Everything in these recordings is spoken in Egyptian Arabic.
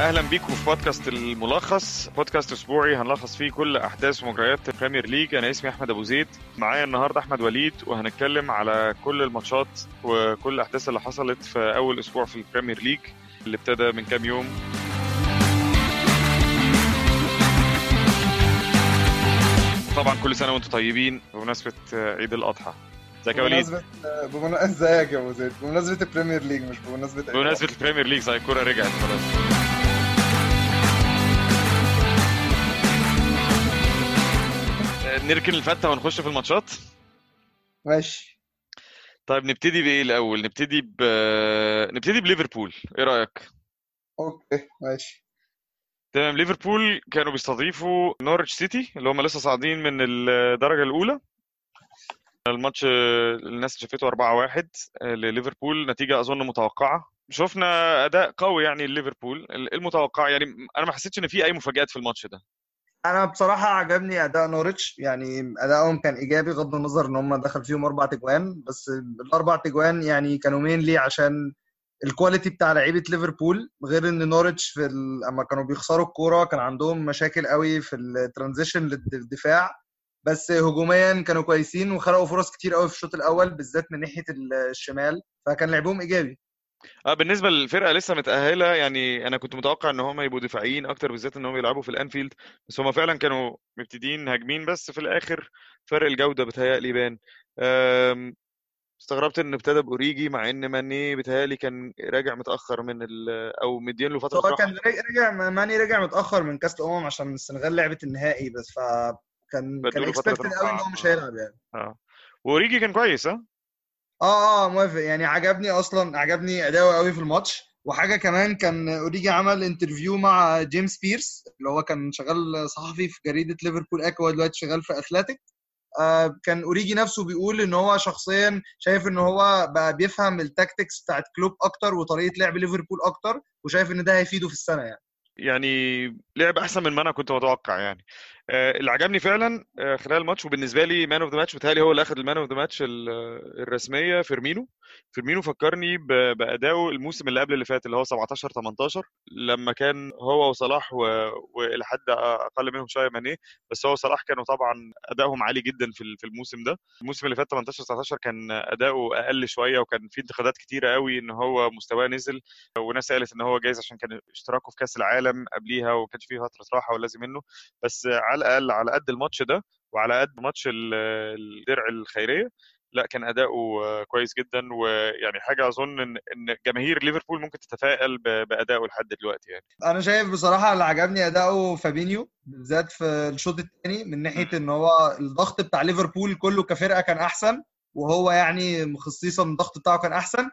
اهلا بيكم في بودكاست الملخص بودكاست اسبوعي هنلخص فيه كل احداث ومجريات البريمير ليج انا اسمي احمد ابو زيد معايا النهارده احمد وليد وهنتكلم على كل الماتشات وكل الاحداث اللي حصلت في اول اسبوع في البريمير ليج اللي ابتدى من كام يوم طبعا كل سنه وانتم طيبين بمناسبه عيد الاضحى ازيك يا وليد بمناسبة بمناسبة ازيك يا ابو زيد بمناسبة البريمير ليج مش بمناسبة أي بمناسبه البريمير ليج صحيح الكوره رجعت خلاص نركن الفتة ونخش في الماتشات ماشي طيب نبتدي بايه الاول نبتدي ب نبتدي بليفربول ايه رايك اوكي ماشي تمام ليفربول كانوا بيستضيفوا نورwich سيتي اللي هم لسه صاعدين من الدرجه الاولى الماتش الناس شافته 4-1 لليفربول نتيجه اظن متوقعه شفنا اداء قوي يعني لليفربول المتوقع يعني انا ما حسيتش ان في اي مفاجات في الماتش ده انا بصراحة عجبني اداء نوريتش يعني ادائهم كان ايجابي غض النظر ان هم دخل فيهم اربع تجوان بس الاربع تجوان يعني كانوا مين ليه عشان الكواليتي بتاع لعيبه ليفربول غير ان نوريتش في ال... اما كانوا بيخسروا الكوره كان عندهم مشاكل قوي في الترانزيشن للدفاع بس هجوميا كانوا كويسين وخلقوا فرص كتير قوي في الشوط الاول بالذات من ناحيه الشمال فكان لعبهم ايجابي اه بالنسبه للفرقه لسه متاهله يعني انا كنت متوقع ان هم يبقوا دفاعيين اكتر بالذات ان هم يلعبوا في الانفيلد بس هم فعلا كانوا مبتدين هاجمين بس في الاخر فرق الجوده بتهيألي بان أم، استغربت ان ابتدى باوريجي مع ان ماني بتهيألي كان راجع متاخر من ال او مدين له فتره هو راحه كان رجع رجع- ماني رجع متاخر من كاس الامم عشان السنغال لعبت النهائي بس فكان كان بدوا له فتره اكسبكتد قوي ان راحه هو مش اه هيلعب يعني اه واوريجي كان كويس اه اه اه موافق يعني عجبني اصلا عجبني اداؤه قوي في الماتش وحاجه كمان كان اوريجي عمل انترفيو مع جيمس بيرس اللي هو كان شغال صحفي في جريده ليفربول اكو هو دلوقتي شغال في اثلتيك آه كان اوريجي نفسه بيقول ان هو شخصيا شايف ان هو بقى بيفهم التاكتكس بتاعت كلوب اكتر وطريقه لعب ليفربول اكتر وشايف ان ده هيفيده في السنه يعني يعني لعب احسن من ما انا كنت متوقع يعني آه، اللي عجبني فعلا آه، خلال الماتش وبالنسبه لي مان اوف ذا ماتش بتهيألي هو اللي اخذ المان اوف ذا ماتش الرسميه فيرمينو فيرمينو فكرني ب- بادائه الموسم اللي قبل اللي فات اللي هو 17 18 لما كان هو وصلاح و- والى حد اقل منهم شويه ماني بس هو وصلاح كانوا طبعا ادائهم عالي جدا في ال- في الموسم ده الموسم اللي فات 18 19 كان اداؤه اقل شويه وكان في انتقادات كتيره قوي ان هو مستواه نزل وناس قالت ان هو جايز عشان كان اشتراكه في كاس العالم قبليها وما كانش فيه فتره راحه ولازم منه بس على الاقل على قد الماتش ده وعلى قد ماتش ال- الدرع الخيريه لا كان اداؤه كويس جدا ويعني حاجه اظن ان ان جماهير ليفربول ممكن تتفائل ب- بادائه لحد دلوقتي يعني انا شايف بصراحه اللي عجبني اداؤه فابينيو بالذات في الشوط الثاني من ناحيه مم. ان هو الضغط بتاع ليفربول كله كفرقه كان احسن وهو يعني خصيصا الضغط بتاعه كان احسن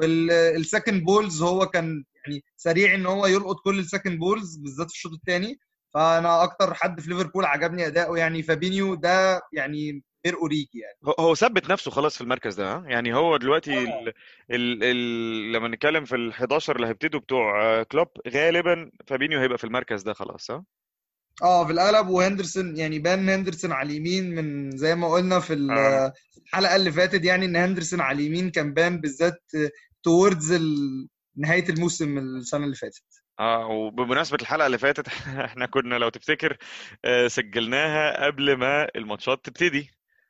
والسكند بولز هو كان يعني سريع ان هو يلقط كل السكند بولز بالذات في الشوط الثاني فانا اكتر حد في ليفربول عجبني اداؤه يعني فابينيو ده يعني غير اوريجي يعني هو هو ثبت نفسه خلاص في المركز ده ها؟ يعني هو دلوقتي اه ال ال ال لما نتكلم في ال 11 اللي هيبتدوا بتوع آه، كلوب غالبا فابينيو هيبقى في المركز ده خلاص ها اه في الاغلب وهندرسون يعني بان هندرسون على اليمين من زي ما قلنا في ال- اه في الحلقه اللي فاتت يعني ان هندرسون على اليمين كان بان بالذات توردز نهايه الموسم السنه اللي فاتت اه وبمناسبة الحلقة اللي فاتت احنا كنا لو تفتكر آه، سجلناها قبل ما الماتشات تبتدي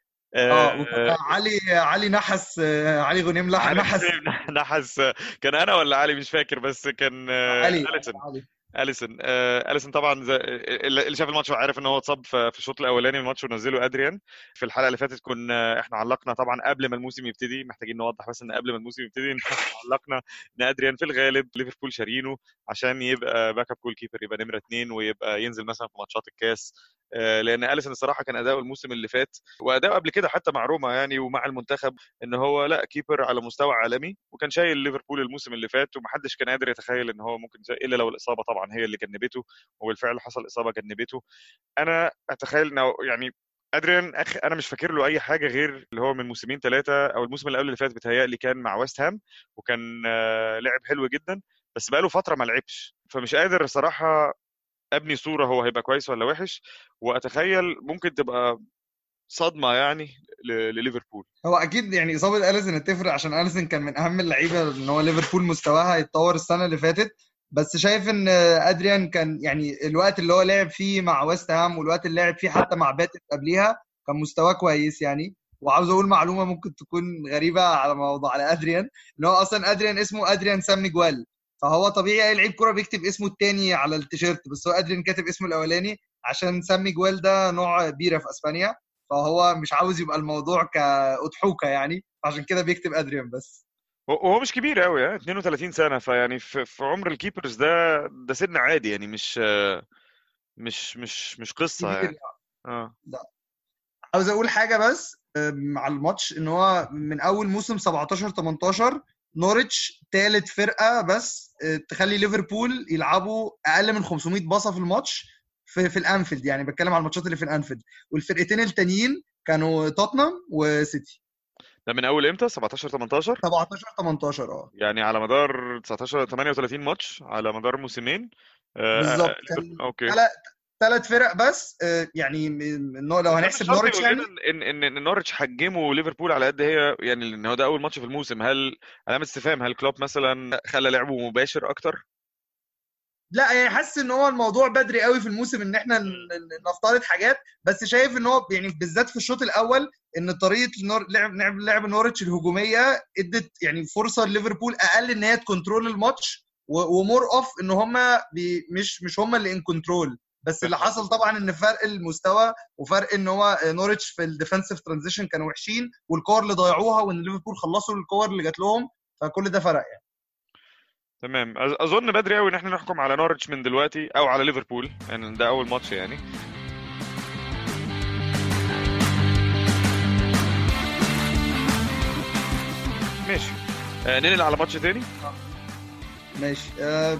اه وكان آه، علي علي نحس علي غنيم لح علي نحس غنيم نحس كان انا ولا علي مش فاكر بس كان آه، علي اليسون علي اليسون آه، اليسون طبعا زي اللي اللي شاف الماتش عارف ان هو اتصاب في في الشوط الاولاني من الماتش ونزله ادريان في الحلقه اللي فاتت كنا احنا علقنا طبعا قبل ما الموسم يبتدي محتاجين نوضح بس ان قبل ما الموسم يبتدي إن إحنا علقنا ان ادريان في الغالب ليفربول شارينه عشان يبقى باك اب جول كيبر يبقى نمره اثنين ويبقى ينزل مثلا في ماتشات الكاس آه، لان اليسون الصراحه كان اداؤه الموسم اللي فات واداؤه قبل كده حتى مع روما يعني ومع المنتخب ان هو لا كيبر على مستوى عالمي وكان شايل ليفربول الموسم اللي فات ومحدش كان قادر يتخيل ان هو ممكن يشيل- الا لو الاصابه طبعا هي اللي جنبته وبالفعل حصل اصابه جنبته انا اتخيل انه يعني ادريان أخ... انا مش فاكر له اي حاجه غير اللي هو من موسمين ثلاثه او الموسم اللي قبل اللي فات بيتهيألي كان مع ويست هام وكان آه، لعب حلو جدا بس بقاله فتره ما لعبش فمش قادر صراحه ابني صوره هو هيبقى كويس ولا وحش واتخيل ممكن تبقى صدمه يعني ل- لليفربول هو اكيد يعني اصابه اليسون هتفرق عشان اليسون كان من اهم اللعيبه ان هو ليفربول مستواها يتطور السنه اللي فاتت بس شايف ان ادريان كان يعني الوقت اللي هو لعب فيه مع ويست هام والوقت اللي لعب فيه حتى مع باتت قبليها كان مستواه كويس يعني وعاوز اقول معلومه ممكن تكون غريبه على موضوع على ادريان ان هو اصلا ادريان اسمه ادريان سام ميجوال فهو طبيعي اي لعيب كوره بيكتب اسمه الثاني على التيشيرت بس هو ادريان كاتب اسمه الاولاني عشان سام ميجوال ده نوع بيره في اسبانيا فهو مش عاوز يبقى الموضوع كاضحوكه يعني عشان كده بيكتب ادريان بس وهو مش كبير قوي يعني 32 سنه فيعني في, في عمر الكيبرز ده ده سن عادي يعني مش مش مش مش قصه كبير يعني يعني. اه لا عاوز اقول حاجه بس آم، على الماتش ان هو من اول موسم 17 18 نوريتش ثالث فرقه بس آه، تخلي ليفربول يلعبوا اقل من 500 باصه في الماتش في في الانفيلد يعني بتكلم على الماتشات اللي في الانفيلد والفرقتين التانيين كانوا توتنهام وسيتي ده من اول امتى 17 18 17 18 اه يعني على مدار 19 38 ماتش على مدار موسمين آه، بالظبط آه، كان اوكي ثلاث فرق بس آه، يعني م- م- لو بس هنحسب مش قصدي نوريتش يقول يعني لنا ان ان ان نورتش حجموا ليفربول على قد هي يعني ان هو ده اول ماتش في الموسم هل علامه استفهام هل كلوب مثلا خلى لعبه مباشر اكتر؟ لا يعني حاسس ان هو الموضوع بدري قوي في الموسم ان احنا ن- ن- نفترض حاجات بس شايف ان هو يعني بالذات في الشوط الاول ان طريقه نور لعب لعب لعب نورتش الهجوميه ادت يعني فرصه لليفربول اقل ان هي تكنترول الماتش و- ومور اوف ان هم مش مش هم اللي ان كنترول بس اللي حصل طبعا ان فرق المستوى وفرق ان هو نورتش في الديفensive ترانزيشن كانوا وحشين والكور اللي ضيعوها وان ليفربول خلصوا الكور اللي جات لهم فكل ده فرق يعني تمام أظ- اظن بدري قوي ان احنا نحكم على نورتش من دلوقتي او على ليفربول يعني ده اول ماتش يعني ماشي آه ننقل على ماتش تاني ماشي آه،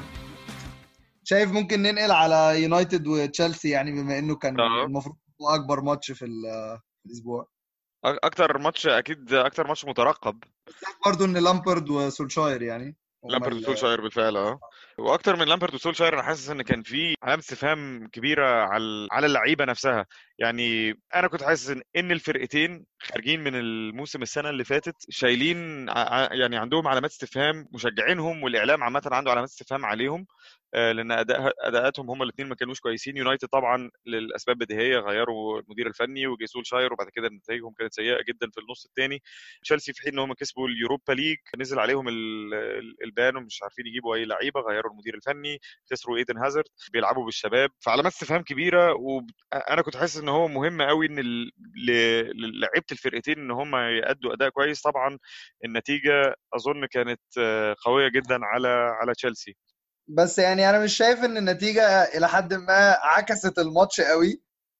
شايف ممكن ننقل على يونايتد وتشيلسي يعني بما انه كان اه. المفروض هو اكبر ماتش في ال- في الاسبوع أك- اكتر ماتش اكيد اكتر ماتش مترقب برضه ان لامبرد وسولشاير يعني هما لامبرد ال- وسولشاير بالفعل اه واكتر من لامبرد وسولشاير انا حاسس ان كان في علامه استفهام كبيره على على اللعيبه نفسها يعني انا كنت حاسس ان ان الفرقتين خارجين من الموسم السنه اللي فاتت شايلين ع- ع- يعني عندهم علامات استفهام مشجعينهم والاعلام عامه عنده علامات استفهام عليهم آه، لان اداء اداءاتهم هم الاثنين ما كانوش كويسين يونايتد طبعا للاسباب بديهيه غيروا المدير الفني وجي سولشاير وبعد كده نتائجهم كانت سيئه جدا في النص الثاني تشيلسي في حين ان هم كسبوا اليوروبا ليج نزل عليهم ال- ال- البان ومش عارفين يجيبوا اي لعيبه غيروا المدير الفني خسروا ايدن هازارد بيلعبوا بالشباب فعلامات استفهام كبيره وانا كنت حاسس ان هو مهم قوي ان ال- ل- للعيبه الفرقتين ان هم يادوا اداء كويس طبعا النتيجه اظن كانت آه، قويه جدا على على تشيلسي بس يعني انا مش شايف ان النتيجه الى حد ما عكست الماتش قوي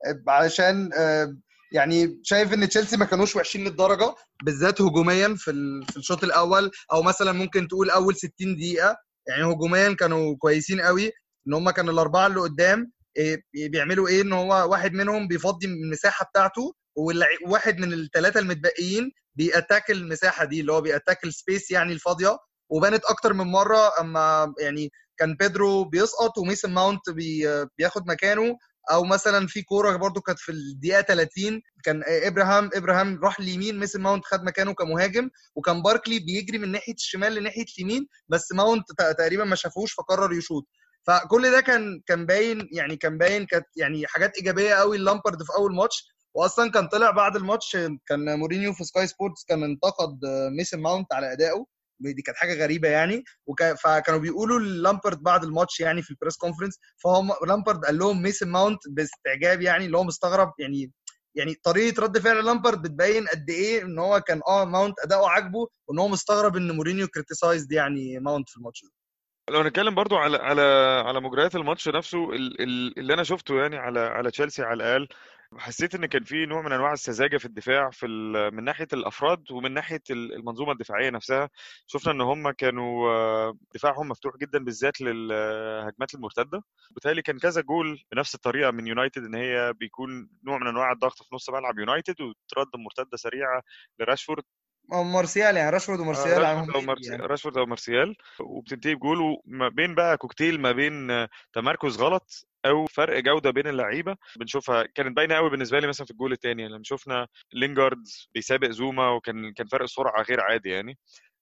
علشان آه، يعني شايف ان تشيلسي ما كانوش وحشين للدرجه بالذات هجوميا في ال- في الشوط الاول او مثلا ممكن تقول اول 60 دقيقه يعني هجوميا كانوا كويسين قوي ان هم كانوا الاربعه اللي قدام إيه، بيعملوا ايه ان هو واحد منهم بيفضي المساحه بتاعته وواحد من الثلاثه المتبقيين بيأتاك المساحه دي اللي هو بيأتاك السبيس يعني الفاضيه وبانت اكتر من مره اما يعني كان بيدرو بيسقط وميسن ماونت بي بياخد مكانه او مثلا في كوره برضو كانت في الدقيقه 30 كان ابراهام ابراهام راح اليمين ميسن ماونت خد مكانه كمهاجم وكان باركلي بيجري من ناحيه الشمال لناحيه اليمين بس ماونت ت- تقريبا ما شافوش فقرر يشوط فكل ده كان كان باين يعني كان باين كانت يعني حاجات ايجابيه قوي لامبرد في اول ماتش واصلا كان طلع بعد الماتش كان مورينيو في سكاي سبورتس كان انتقد ميسن ماونت على ادائه دي كانت حاجه غريبه يعني وكا فكانوا بيقولوا لامبرد بعد الماتش يعني في البريس كونفرنس فهم لامبرد قال لهم ميسن ماونت باستعجاب يعني اللي هو مستغرب يعني يعني طريقه رد فعل لامبرد بتبين قد ايه ان هو كان اه ماونت اداؤه عاجبه وان هو مستغرب ان مورينيو كريتيسايزد يعني ماونت في الماتش ده لو هنتكلم برضو على على على مجريات الماتش نفسه ال- ال- اللي انا شفته يعني على على تشيلسي على الاقل حسيت ان كان في نوع من انواع السذاجه في الدفاع في ال- من ناحيه الافراد ومن ناحيه ال- المنظومه الدفاعيه نفسها شفنا ان هم كانوا آه، دفاعهم مفتوح جدا بالذات للهجمات المرتده بالتالي كان كذا جول بنفس الطريقه من يونايتد ان هي بيكون نوع من انواع الضغط في نص ملعب يونايتد وترد مرتده سريعه لراشفورد أو مارسيال يعني راشفورد آه، ومارسيال راشفورد او عموما مارسي... يعني راشفورد او مارسيال وبتنتهي بجول وما بين بقى كوكتيل ما بين آه، تمركز غلط او فرق جوده بين اللعيبه بنشوفها كانت باينه قوي بالنسبه لي مثلا في الجول الثاني لما شفنا لينجارد بيسابق زوما وكان كان فرق سرعه غير عادي يعني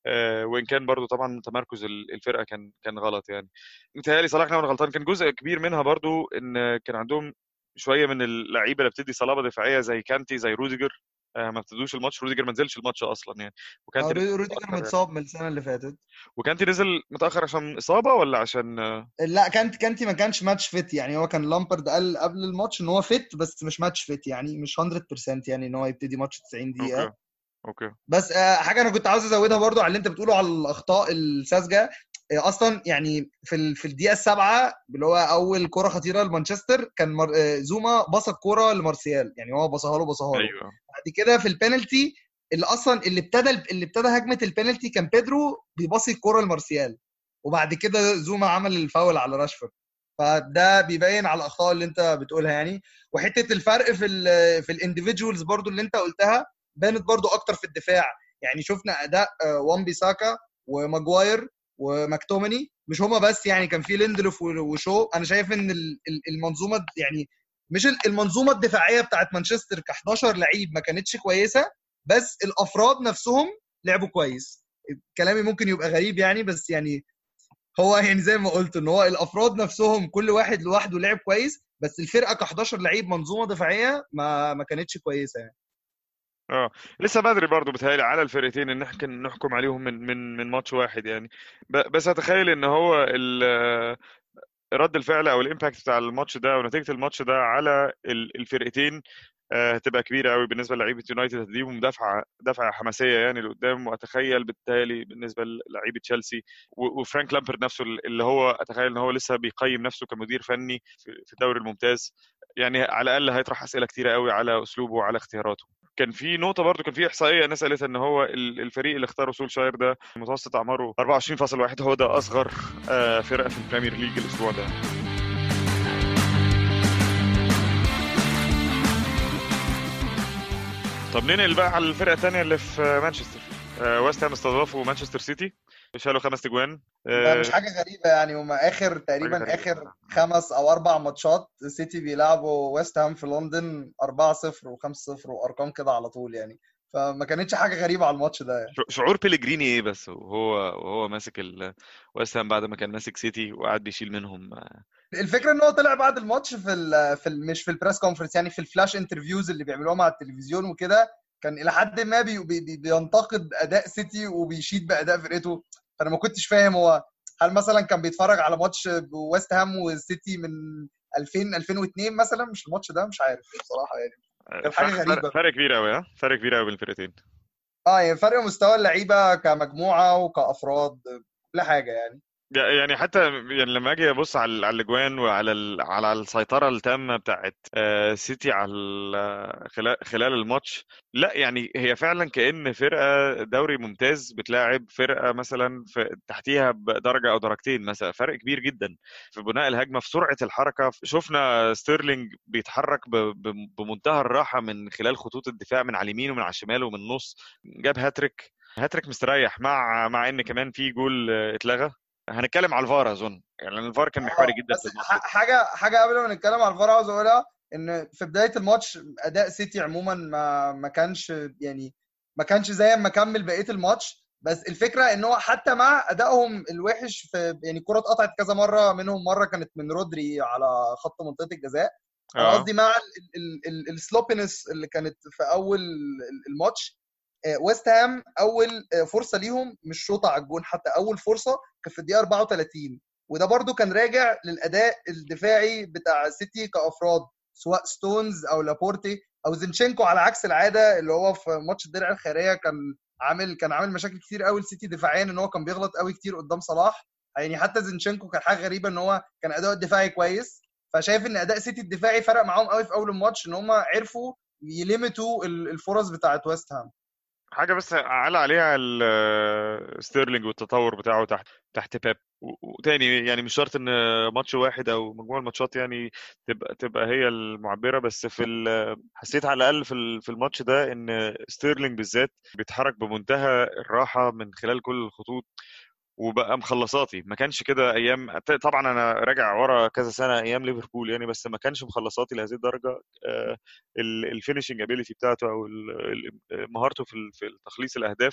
آه، وان كان برضو طبعا تمركز الفرقه كان كان غلط يعني متهيألي صلاح نعم غلطان كان جزء كبير منها برضو ان كان عندهم شويه من اللعيبه اللي بتدي صلابه دفاعيه زي كانتي زي روديجر آه، ما ابتدوش الماتش روديجر ما نزلش الماتش اصلا يعني وكانتي روديجر متصاب من السنه اللي فاتت وكانتي نزل متاخر عشان اصابه ولا عشان لا كانت كانتي ما كانش ماتش فيت يعني هو كان لامبرد قال قبل الماتش ان هو فيت بس مش ماتش فيت يعني مش 100% يعني ان هو يبتدي ماتش 90 دقيقه اوكي اوكي بس آه، حاجه انا كنت عاوز ازودها برضو على اللي انت بتقوله على الاخطاء الساذجه آه، اصلا يعني في في الدقيقه السابعه اللي هو اول كره خطيره لمانشستر كان مر... زوما بص الكوره لمارسيال يعني هو بصها له بصها له ايوه بعد كده في البينالتي اللي اصلا اللي ابتدى اللي ابتدى هجمه البينالتي كان بيدرو بيباصي الكوره لمارسيال وبعد كده زوما عمل الفاول على راشفورد فده بيبين على الاخطاء اللي انت بتقولها يعني وحته الفرق في ال في الانديفيدوالز برضو اللي انت قلتها بانت برضو اكتر في الدفاع يعني شفنا اداء وان بيساكا وماجواير وماكتوماني مش هما بس يعني كان في ليندلوف وشو انا شايف ان المنظومه يعني مش المنظومه الدفاعيه بتاعت مانشستر ك 11 لعيب ما كانتش كويسه بس الافراد نفسهم لعبوا كويس كلامي ممكن يبقى غريب يعني بس يعني هو يعني زي ما قلت ان هو الافراد نفسهم كل واحد لوحده لعب كويس بس الفرقه ك 11 لعيب منظومه دفاعيه ما ما كانتش كويسه يعني اه لسه بدري برضه بتهيألي على الفرقتين ان احنا نحكم عليهم من من من ماتش واحد يعني بس اتخيل ان هو رد الفعل او الامباكت بتاع الماتش ده ونتيجه الماتش ده على الفرقتين هتبقى كبيره قوي بالنسبه للعيبه يونايتد هتديهم دفعه دفعه حماسيه يعني لقدام واتخيل بالتالي بالنسبه للعيبه تشيلسي وفرانك لامبرد نفسه اللي هو اتخيل ان هو لسه بيقيم نفسه كمدير فني في الدوري الممتاز يعني على الاقل هيطرح اسئله كتيره قوي على اسلوبه وعلى اختياراته كان في نقطة برضو كان في إحصائية الناس قالت إن هو الفريق اللي اختاره سولشاير ده متوسط أعماره 24.1 هو ده أصغر فرقة في البريمير ليج الأسبوع ده طب ننقل بقى على الفرقة الثانية اللي في مانشستر ويست هام استضافوا مانشستر سيتي شالوا خمس اجوان مش حاجه غريبه يعني هم اخر تقريبا اخر خمس او اربع ماتشات سيتي بيلعبوا ويست هام في لندن 4 0 و5 0 وارقام كده على طول يعني فما كانتش حاجه غريبه على الماتش ده يعني. شعور بيليجريني ايه بس وهو وهو ماسك ويست هام بعد ما كان ماسك سيتي وقعد بيشيل منهم الفكره ان هو طلع بعد الماتش في ال في ال مش في البريس كونفرنس يعني في الفلاش انترفيوز اللي بيعملوها مع التلفزيون وكده كان الى حد ما بي بي بينتقد اداء سيتي وبيشيد باداء فرقته فانا ما كنتش فاهم هو هل مثلا كان بيتفرج على ماتش ويست هام والسيتي من 2000 2002 مثلا مش الماتش ده مش عارف بصراحه يعني كان حاجه غريبه فرق كبير قوي ها فرق كبير قوي بين الفرقتين اه يعني فرق مستوى اللعيبه كمجموعه وكافراد كل حاجه يعني يعني حتى يعني لما اجي ابص على على الاجوان وعلى على السيطره التامه بتاعت سيتي على خلال خلال الماتش لا يعني هي فعلا كان فرقه دوري ممتاز بتلاعب فرقه مثلا في تحتيها بدرجه او درجتين مثلا فرق كبير جدا في بناء الهجمه في سرعه الحركه شفنا ستيرلينج بيتحرك بمنتهى الراحه من خلال خطوط الدفاع من على اليمين ومن على الشمال ومن النص جاب هاتريك هاتريك مستريح مع مع ان كمان في جول اتلغى هنتكلم على الفار اظن يعني الفار كان محوري جدا في الماتش حاجه حاجه قبل ما نتكلم على الفار عاوز اقولها ان في بدايه الماتش اداء سيتي عموما ما ما كانش يعني ما كانش زي ما كمل بقيه الماتش بس الفكره ان هو حتى مع ادائهم الوحش في يعني كره اتقطعت كذا مره منهم مره كانت من رودري على خط منطقه الجزاء انا قصدي مع السلوبينس اللي كانت في اول الماتش ويست هام اول فرصه ليهم مش شوطه على الجون حتى اول فرصه كانت في الدقيقه 34 وده برده كان راجع للاداء الدفاعي بتاع سيتي كافراد سواء ستونز او لابورتي او زينشينكو على عكس العاده اللي هو في ماتش الدرع الخيريه كان عامل كان عامل مشاكل كتير قوي لسيتي دفاعيا ان هو كان بيغلط قوي كتير قدام صلاح يعني حتى زينشينكو كان حاجه غريبه ان هو كان اداؤه الدفاعي كويس فشايف ان اداء سيتي الدفاعي فرق معاهم قوي في اول الماتش ان هم عرفوا يليمتوا الفرص بتاعت ويست هام حاجه بس على عليها ستيرلينج والتطور بتاعه تحت تحت بيب وتاني يعني مش شرط ان ماتش واحد او مجموعه ماتشات يعني تبقى تبقى هي المعبره بس في حسيت على الاقل في في الماتش ده ان ستيرلينج بالذات بيتحرك بمنتهى الراحه من خلال كل الخطوط وبقى مخلصاتي ما كانش كده ايام طبعا انا راجع ورا كذا سنه ايام ليفربول يعني بس ما كانش مخلصاتي لهذه الدرجه الفينشنج ابيليتي بتاعته او مهارته في في تخليص الاهداف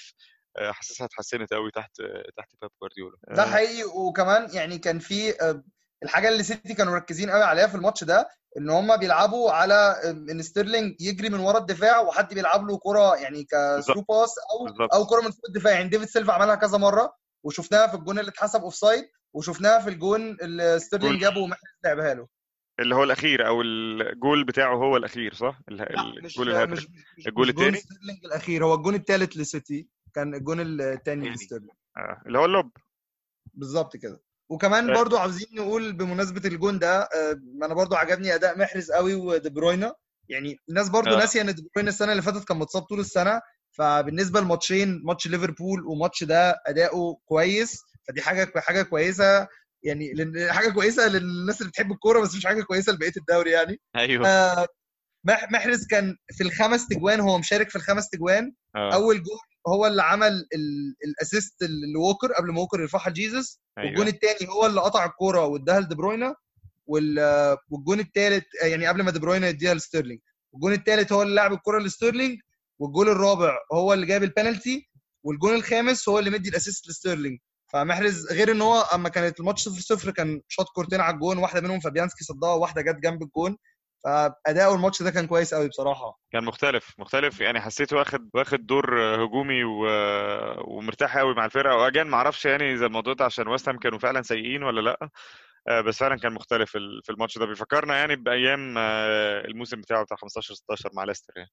آه، حاسسها اتحسنت قوي تحت تحت بيب جوارديولا ده آه، حقيقي وكمان يعني كان في آه، الحاجه اللي سيتي كانوا مركزين قوي عليها في الماتش ده ان هم بيلعبوا على آه، ان ستيرلينج يجري من ورا الدفاع وحد بيلعب له كره يعني كثرو باس او بالظبط. او كره من فوق الدفاع يعني ديفيد سيلفا عملها كذا مره وشفناها في الجون اللي اتحسب اوف سايد وشفناها في الجون اللي ستيرلينج جول. جابه ومحرز لعبها له اللي هو الاخير او الجول بتاعه هو الاخير صح ال- لا مش الجول مش الهاتريك مش الجول مش جون التاني؟ ستيرلينج الاخير هو الجون الثالث لسيتي كان الجون الثاني يعني. لستيرلينج آه، اللي هو اللوب بالظبط كده وكمان آه. برضو عاوزين نقول بمناسبه الجون ده آه، انا برضو عجبني اداء محرز قوي ودي بروينا يعني الناس برضو آه. ناسيه ان دي بروينا السنه اللي فاتت كان متصاب طول السنه فبالنسبه لماتشين ماتش ليفربول وماتش ده اداؤه كويس فدي حاجه حاجه كويسه يعني لأن- حاجه كويسه للناس اللي بتحب الكوره بس مش حاجه كويسه لبقيه الدوري يعني ايوه آه، مح- محرز كان في الخمس تجوان هو مشارك في الخمس تجوان آه، اول جول هو اللي عمل ال- الاسيست لووكر قبل ما ووكر يرفعها لجيزس والجون ايوه الثاني هو اللي قطع الكوره واداها لدي بروينا وال- والجون الثالث يعني قبل ما دي بروينا يديها لستيرلينج والجون الثالث هو اللي لعب الكوره لستيرلينج والجول الرابع هو اللي جاب البنالتي والجون الخامس هو اللي مدي الاسيست لستيرلينج فمحرز غير ان هو اما كانت الماتش 0 0 كان شاط كورتين على الجون واحده منهم فابيانسكي صدها وواحده جت جنب الجون فاداؤه الماتش ده كان كويس قوي بصراحه كان مختلف مختلف يعني حسيته واخد واخد دور آه، هجومي و... ومرتاح قوي مع الفرقه واجان ما اعرفش يعني اذا الموضوع ده عشان ويست هام كانوا فعلا سيئين ولا لا آه، بس فعلا كان مختلف في ال- في الماتش ده بيفكرنا يعني بايام آه، الموسم بتاعه بتاع 15 16 مع ليستر يعني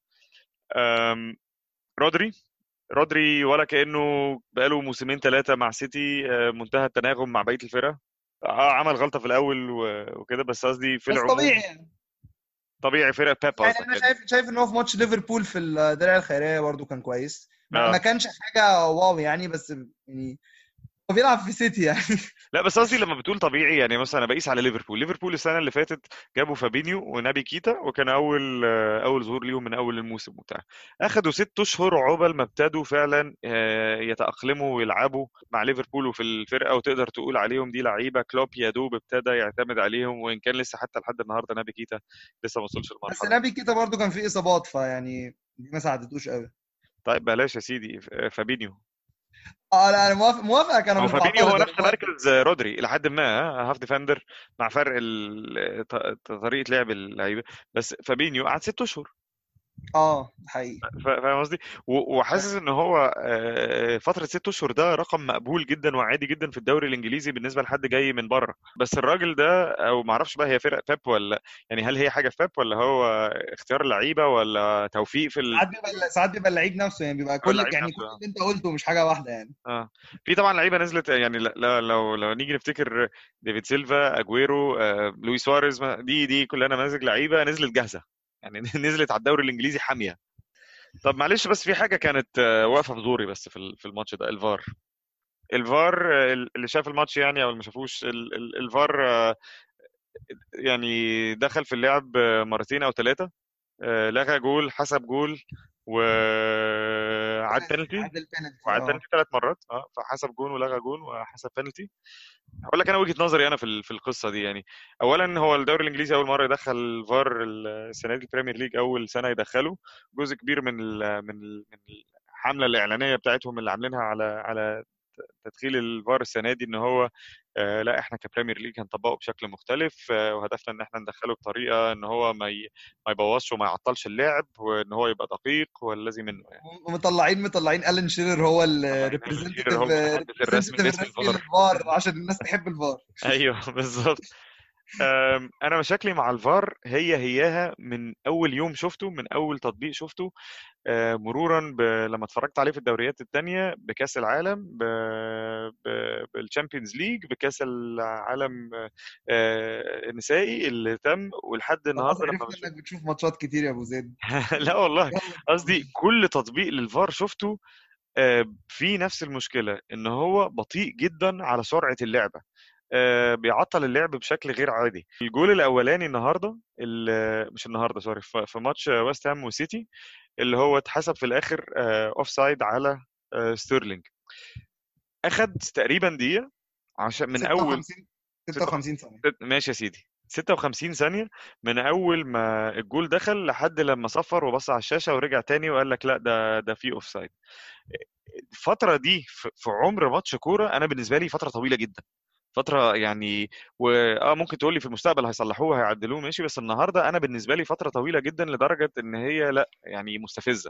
آم، رودري رودري ولا كانه بقاله موسمين ثلاثه مع سيتي آه، منتهى التناغم مع بقيه الفرقه اه عمل غلطه في الاول و- وكده بس قصدي في بس العموم طبيعي يعني طبيعي فرقه بيب يعني قصدك انا يعني. شايف شايف ان هو في ماتش ليفربول في الدرع الخيريه برضو كان كويس ما, آه. ما كانش حاجه واو يعني بس يعني هو بيلعب في سيتي يعني لا بس قصدي لما بتقول طبيعي يعني مثلا انا بقيس على ليفربول ليفربول السنه اللي فاتت جابوا فابينيو ونابي كيتا وكان اول آه، اول ظهور ليهم من اول الموسم وبتاع اخدوا ست اشهر عقبال ما ابتدوا فعلا آه، يتاقلموا ويلعبوا مع ليفربول وفي الفرقه وتقدر تقول عليهم دي لعيبه كلوب يا دوب ابتدى يعتمد عليهم وان كان لسه حتى لحد النهارده نابي كيتا لسه ما وصلش بس المرحله نابي كده برضو كان فيه اصابات فيعني دي ما ساعدتوش قوي طيب بلاش يا سيدي ف- فابينيو اه لا انا موافق موافقك انا هو مش فابينيو هو بعترض نفس أنا موافق. مركز رودري الى حد ما ها، هاف ديفندر مع فرق ال- ط- طريقه لعب اللعيبه بس فابينيو قعد ست اشهر اه حقيقي فا- فاهم قصدي و- وحاسس ان هو آه، فتره ست اشهر ده رقم مقبول جدا وعادي جدا في الدوري الانجليزي بالنسبه لحد جاي من بره بس الراجل ده او ما اعرفش بقى هي فرق بيب ولا يعني هل هي حاجه في بيب ولا هو اختيار لعيبه ولا توفيق في ال... ساعات بيبقى ساعات بيبقى اللعيب نفسه يعني بيبقى كل اللعيب يعني نفسه، كل آه. اللي انت قلته مش حاجه واحده يعني اه في طبعا لعيبه نزلت يعني لا- لا- لو لو نيجي نفتكر ديفيد سيلفا اجويرو آه، لويس سواريز ما- دي دي كلها نماذج لعيبه نزلت جاهزه يعني نزلت على الدوري الانجليزي حاميه طب معلش بس في حاجه كانت آه، واقفه في زوري بس في ال- في الماتش ده الفار الفار آه، اللي شاف الماتش يعني او اللي ما شافوش ال- ال- الفار آه، يعني دخل في اللعب آه، مرتين او ثلاثه لغى جول حسب جول وعاد بينالتي عدل البينالتي وعاد اه بينالتي ثلاث مرات اه فحسب جون ولغى جون وحسب بينالتي هقول لك انا وجهه نظري انا في ال- في القصه دي يعني اولا هو الدوري الانجليزي اول مره يدخل فار السنه دي البريمير ليج اول سنه يدخله جزء كبير من ال من ال من الحمله الاعلانيه بتاعتهم اللي عاملينها على على تدخيل الفار السنه دي ان هو آه لا احنا كبريمير ليج هنطبقه بشكل مختلف آه وهدفنا ان احنا ندخله بطريقه ان هو ما ي- ما يبوظش وما يعطلش اللعب وان هو يبقى دقيق والذي منه يعني ومطلعين مطلعين الين شيرر هو طبعاً ألان الريبريزنتيف شيرر هو المتحدث الرسمي باسم الفار. للفار عشان الناس تحب الفار ايوه بالظبط أم، انا مشاكلي مع الفار هي هياها من اول يوم شفته من اول تطبيق شفته آه، مرورا ب... لما اتفرجت عليه في الدوريات التانية بكاس العالم ب... ب... بالشامبيونز ليج بكاس العالم آه، النسائي اللي تم ولحد النهارده لما عرفت بشوف انك بتشوف ماتشات كتير يا ابو زيد لا والله قصدي كل تطبيق للفار شفته آه، في نفس المشكله ان هو بطيء جدا على سرعه اللعبه آه، بيعطل اللعب بشكل غير عادي الجول الاولاني النهارده ال- مش النهارده سوري في في ماتش ويست هام وسيتي اللي هو اتحسب في الاخر اوف سايد على آه، ستيرلينج اخد تقريبا دقيقه عشان من اول 56 56 ثانيه ماشي يا سيدي 56 ثانيه من اول ما الجول دخل لحد لما صفر وبص على الشاشه ورجع تاني وقال لك لا ده ده في اوف سايد الفتره دي في عمر ماتش كوره انا بالنسبه لي فتره طويله جدا فتره يعني واه ممكن تقول لي في المستقبل هيصلحوه هيعدلوه ماشي بس النهارده انا بالنسبه لي فتره طويله جدا لدرجه ان هي لا يعني مستفزه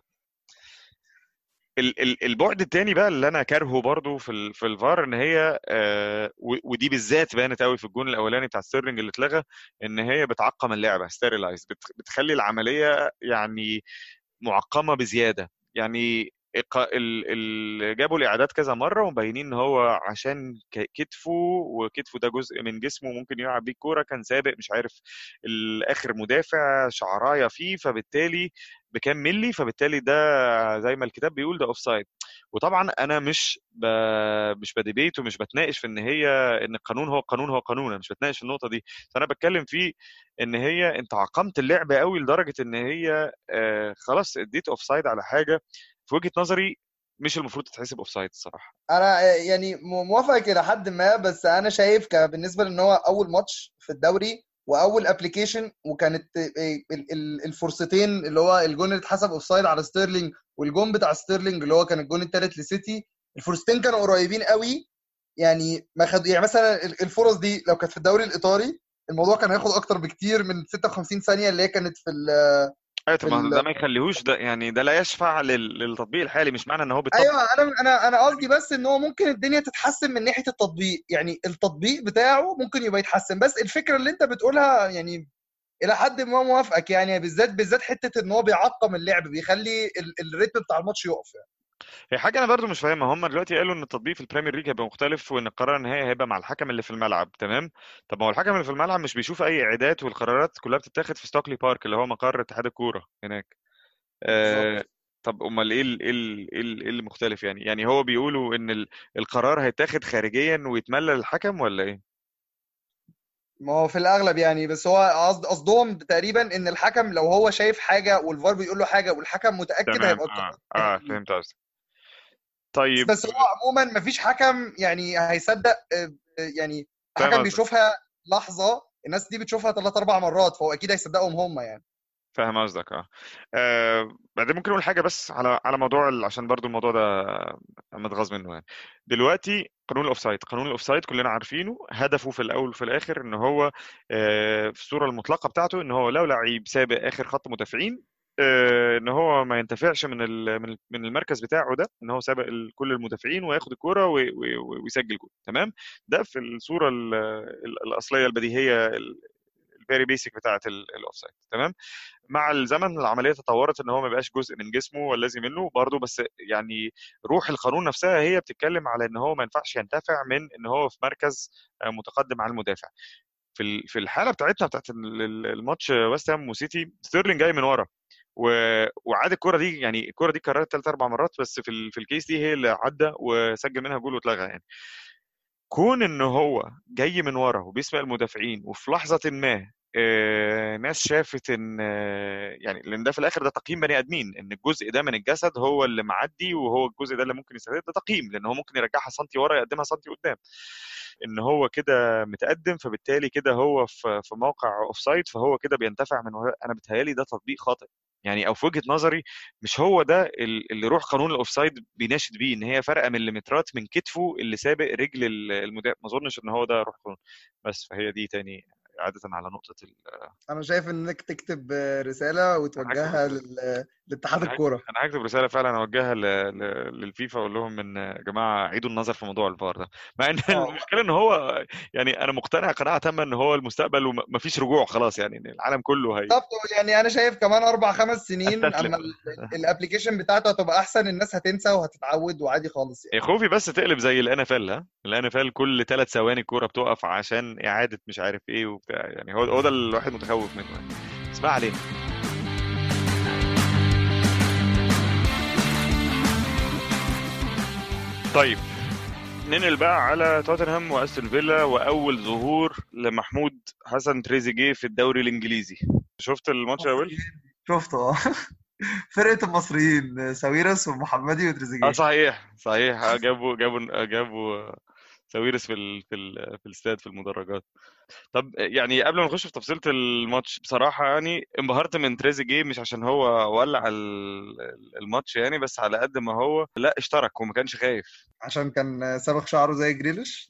البعد الثاني بقى اللي انا كارهه برضو في في الفار ان هي آه ودي بالذات بانت قوي في الجون الاولاني بتاع ستيرلينج اللي اتلغى ان هي بتعقم اللعبه ستيرلايز بتخلي العمليه يعني معقمه بزياده يعني اللي جابوا الاعادات كذا مره ومبينين ان هو عشان كتفه وكتفه ده جزء من جسمه ممكن يلعب بيه الكوره كان سابق مش عارف الاخر مدافع شعرايه فيه فبالتالي بكام ملي فبالتالي ده زي ما الكتاب بيقول ده اوف سايد وطبعا انا مش ب... مش بديبيت ومش بتناقش في ان هي ان القانون هو القانون هو قانون انا مش بتناقش في النقطه دي فانا بتكلم في ان هي انت عقمت اللعبه قوي لدرجه ان هي آه خلاص اديت اوف سايد على حاجه في وجهه نظري مش المفروض تتحسب اوف سايد الصراحه انا يعني موافقك الى حد ما بس انا شايف بالنسبه لان هو اول ماتش في الدوري واول ابلكيشن وكانت الفرصتين اللي هو الجون اللي اتحسب اوف سايد على ستيرلينج والجون بتاع ستيرلينج اللي هو كان الجون الثالث لسيتي الفرصتين كانوا قريبين قوي يعني ما خد يعني مثلا الفرص دي لو كانت في الدوري الايطالي الموضوع كان هياخد اكتر بكتير من 56 ثانيه اللي هي كانت في ايوه طب ده ما يخليهوش ده يعني ده لا يشفع للتطبيق الحالي مش معنى ان هو بيطبق ايوه انا انا انا قصدي بس ان هو ممكن الدنيا تتحسن من ناحيه التطبيق يعني التطبيق بتاعه ممكن يبقى يتحسن بس الفكره اللي انت بتقولها يعني الى حد ما موافقك يعني بالذات بالذات حته ان هو بيعقم اللعب بيخلي الريتم بتاع الماتش يقف يعني هي حاجه انا برضو مش فاهمها هم دلوقتي قالوا ان التطبيق في البريمير ليج هيبقى مختلف وان القرار النهائي هيبقى مع الحكم اللي في الملعب تمام طب ما هو الحكم اللي في الملعب مش بيشوف اي اعداد والقرارات كلها بتتاخد في ستوكلي بارك اللي هو مقر اتحاد الكوره هناك آه طب امال ايه ايه ايه اللي مختلف يعني يعني هو بيقولوا ان القرار هيتاخد خارجيا ويتملى للحكم ولا ايه ما هو في الاغلب يعني بس هو قصد قصدهم تقريبا ان الحكم لو هو شايف حاجه والفار بيقول له حاجه والحكم متاكد هيبقى اه, آه فهمت قصدك طيب بس هو عموما مفيش حكم يعني هيصدق آه، يعني حكم بيشوفها لحظه الناس دي بتشوفها ثلاث اربع مرات فهو اكيد هيصدقهم هم يعني فاهم قصدك اه, آه بعدين ممكن نقول حاجه بس على على موضوع عشان برضو الموضوع ده متغاظ منه يعني دلوقتي قانون الاوفسايد قانون الاوفسايد كلنا عارفينه هدفه في الاول وفي الاخر ان هو آه في الصوره المطلقه بتاعته ان هو لو لعيب سابق اخر خط مدافعين آه ان هو ما ينتفعش من من المركز بتاعه ده ان هو سابق كل المدافعين وياخد الكوره ويسجل جول تمام ده في الصوره الاصليه البديهيه الفيري بيسك بتاعه الاوفسايد تمام مع الزمن العمليه تطورت ان هو ما بقاش جزء من جسمه والذي منه برضه بس يعني روح القانون نفسها هي بتتكلم على ان هو ما ينفعش ينتفع من ان هو في مركز آه، متقدم على المدافع في في الحاله بتاعتنا بتاعت الماتش ويست هام وسيتي ستيرلينج جاي من ورا وعاد الكره دي يعني الكره دي كررت ثلاث اربع مرات بس في في الكيس دي هي اللي عدى وسجل منها جول واتلغى يعني كون ان هو جاي من ورا وبيسبق المدافعين وفي لحظه ما آه، ناس شافت ان آه، يعني لان ده في الاخر ده تقييم بني ادمين ان الجزء ده من الجسد هو اللي معدي وهو الجزء ده اللي ممكن يستفيد ده تقييم لان هو ممكن يرجعها سنتي ورا يقدمها سنتي قدام ان هو كده متقدم فبالتالي كده هو في في موقع اوف سايد فهو كده بينتفع من انا بتهيالي ده تطبيق خاطئ يعني او في وجهه نظري مش هو ده اللي روح قانون الاوف سايد بيناشد بيه ان هي فرقه مليمترات من كتفه اللي سابق رجل المدافع ما اظنش ان هو ده روح قانون بس فهي دي تاني عاده على نقطه ال انا شايف انك تكتب رساله وتوجهها لاتحاد الكوره انا هكتب رساله فعلا اوجهها للفيفا اقول لهم ان يا جماعه عيدوا النظر في موضوع الفار ده مع ان آه. المشكله ان هو يعني انا مقتنع قناعه تامه ان هو المستقبل ومفيش رجوع خلاص يعني العالم كله هي بالظبط يعني انا شايف كمان اربع خمس سنين اما الابلكيشن بتاعته هتبقى احسن الناس هتنسى وهتتعود وعادي خالص يعني خوفي بس تقلب زي الان اف ال ها الان اف ال كل ثلاث ثواني الكوره بتقف عشان اعاده مش عارف ايه وبتاع يعني هو هو ده الواحد متخوف منه يعني. اسمع علينا طيب ننقل بقى على توتنهام واستون فيلا واول ظهور لمحمود حسن تريزيجيه في الدوري الانجليزي شفت الماتش يا ويل شفته اه فرقه المصريين ساويرس ومحمدي وتريزيجيه اه صحيح صحيح جابوا جابوا جابوا ساويرس في ال... في ال... في الاستاد في المدرجات طب يعني قبل ما نخش في تفصيله الماتش بصراحه يعني انبهرت من تريزيجيه مش عشان هو ولع الماتش يعني بس على قد ما هو لا اشترك وما كانش خايف عشان كان صبغ شعره زي جريليش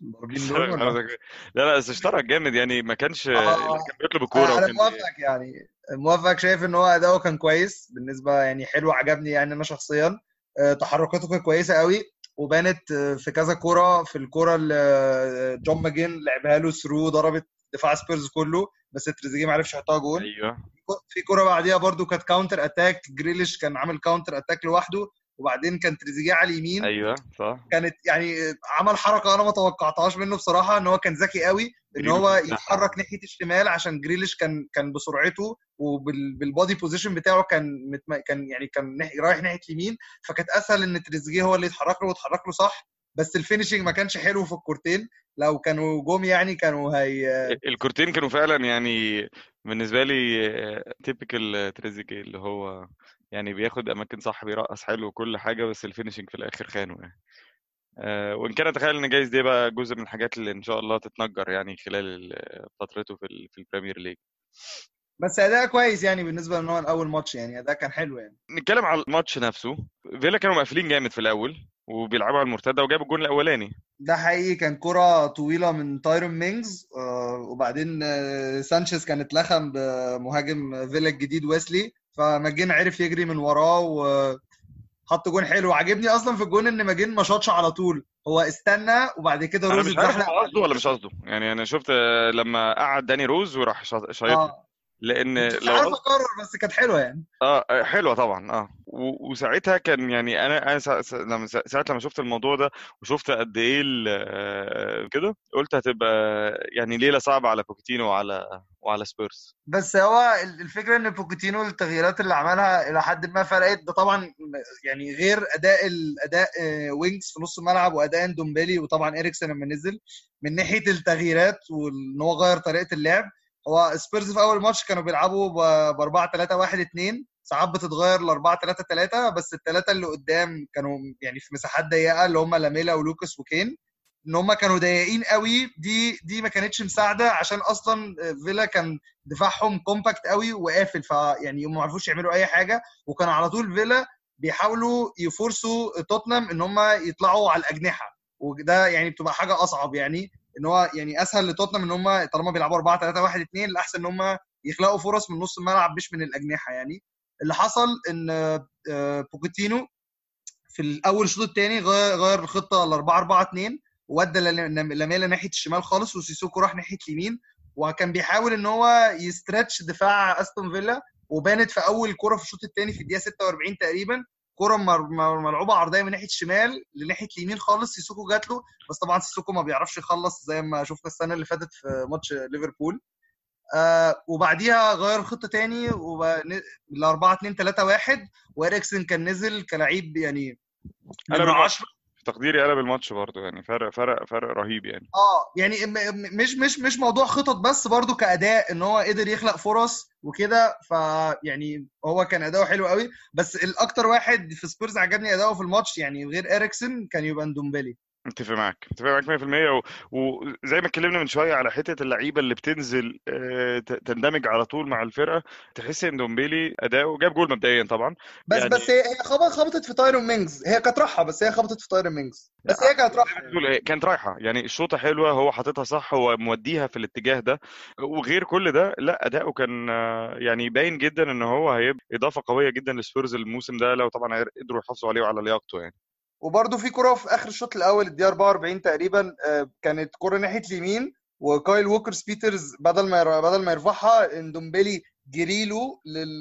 لا لا بس اشترك جامد يعني ما كانش آه. كان بيطلب الكوره انا موافقك يعني موافقك شايف ان هو اداؤه كان كويس بالنسبه يعني حلو عجبني يعني انا شخصيا آه، تحركاته كانت كويسه قوي وبانت آه، في كذا كوره في الكوره اللي جون ماجين لعبها له ثرو ضربت دفاع سبيرز كله بس تريزيجيه ما عرفش يحطها جول ايوه في كوره بعديها برده كانت كاونتر اتاك جريليش كان عامل كاونتر اتاك لوحده وبعدين كان تريزيجيه على اليمين ايوه صح كانت يعني عمل حركه انا ما توقعتهاش منه بصراحه ان هو كان ذكي قوي ان هو يتحرك ناحيه الشمال عشان جريليش كان كان بسرعته وبالبادي بوزيشن بتاعه كان متم... كان يعني كان رايح ناحيه اليمين فكانت اسهل ان تريزيجيه هو اللي يتحرك له ويتحرك له صح بس الفينشنج ما كانش حلو في الكورتين لو كانوا جم يعني كانوا هي الكورتين كانوا فعلا يعني بالنسبه لي تيبيكال تريزيجيه اللي هو يعني بياخد اماكن صح بيرقص حلو وكل حاجه بس الفينشنج في الاخر خانه يعني أه وان كان اتخيل ان جايز دي بقى جزء من الحاجات اللي ان شاء الله تتنجر يعني خلال فترته في في البريمير ليج بس اداء كويس يعني بالنسبه ان هو اول ماتش يعني اداء كان حلو يعني نتكلم على الماتش نفسه فيلا كانوا مقفلين جامد في الاول وبيلعبوا على المرتده وجابوا الجون الاولاني ده حقيقي كان كرة طويلة من تايرون مينجز آه وبعدين آه سانشيز كان اتلخم بمهاجم فيلا الجديد ويسلي فماجين عرف يجري من وراه وحط جون حلو عاجبني اصلا في الجون ان ماجين ما شاطش على طول هو استنى وبعد كده روز اتزحلق قصده ولا مش قصده يعني انا شفت لما قعد داني روز وراح شايط آه. لان مش عارف اقرر بس كانت حلوه يعني اه حلوه طبعا اه وساعتها كان يعني انا انا سا... لما ساعه لما شفت الموضوع ده وشفت قد ايه آه، كده قلت هتبقى يعني ليله صعبه على بوكيتينو وعلى وعلى سبيرز بس هو الفكره ان بوكيتينو التغييرات اللي عملها الى حد ما فرقت ده طبعا يعني غير اداء الاداء وينجز في نص الملعب واداء دومبيلي وطبعا اريكسن لما نزل من ناحيه التغييرات وان هو غير طريقه اللعب هو سبيرز في اول ماتش كانوا بيلعبوا ب 4 3 1 2 ساعات بتتغير ل 4 3 3 بس الثلاثه اللي قدام كانوا يعني في مساحات ضيقه اللي هم لاميلا ولوكاس وكين ان هم كانوا ضيقين قوي دي دي ما كانتش مساعده عشان اصلا فيلا كان دفاعهم كومباكت قوي وقافل فيعني هم ما عرفوش يعملوا اي حاجه وكان على طول فيلا بيحاولوا يفرسوا توتنهام ان هم يطلعوا على الاجنحه وده يعني بتبقى حاجه اصعب يعني ان هو يعني اسهل لتوتنهام ان هم طالما بيلعبوا 4 3 1 2 الاحسن ان هم يخلقوا فرص من نص الملعب مش من الاجنحه يعني اللي حصل ان آه، بوكيتينو في الاول الشوط الثاني غير الخطه ل 4 4 2 ودى لاميلا ناحيه الشمال خالص وسيسوكو راح ناحيه اليمين وكان بيحاول ان هو يسترتش دفاع استون فيلا وبانت في اول كره في الشوط الثاني في الدقيقه 46 تقريبا كره ملعوبه عرضيه من ناحيه الشمال لناحيه اليمين خالص سيسوكو جات له بس طبعا سيسوكو ما بيعرفش يخلص زي ما شفنا السنه اللي فاتت في ماتش ليفربول آه وبعديها غير الخطه تاني ل 4 2 3 1 واريكسن كان نزل كلاعب يعني انا 10 تقديري قلب الماتش برضه يعني فرق فرق فرق رهيب يعني اه يعني مش مش مش موضوع خطط بس برضه كاداء ان هو قدر يخلق فرص وكده فيعني هو كان اداؤه حلو قوي بس الاكتر واحد في سبيرز عجبني اداؤه في الماتش يعني غير اريكسن كان يبقى دومبلي متفق معاك متفق معاك 100% وزي ما اتكلمنا من شويه على حته اللعيبه اللي بتنزل آه، تندمج على طول مع الفرقه تحس ان دومبيلي اداؤه جاب جول مبدئيا طبعا بس يعني بس هي خبطت في تايرون مينجز هي كانت رايحه بس هي خبطت في تايرون مينجز بس هي كانت رايحه كانت رايحه يعني الشوطه حلوه هو حاططها صح هو موديها في الاتجاه ده وغير كل ده لا اداؤه كان يعني باين جدا ان هو هيبقى اضافه قويه جدا لسبيرز الموسم ده لو طبعا قدروا يحافظوا عليه وعلى لياقته يعني وبرده في كره في اخر الشوط الاول الدقيقه 44 تقريبا آه، كانت كره ناحيه اليمين وكايل ووكرز بيترز بدل ما بدل ما يرفعها اندومبيلي جري له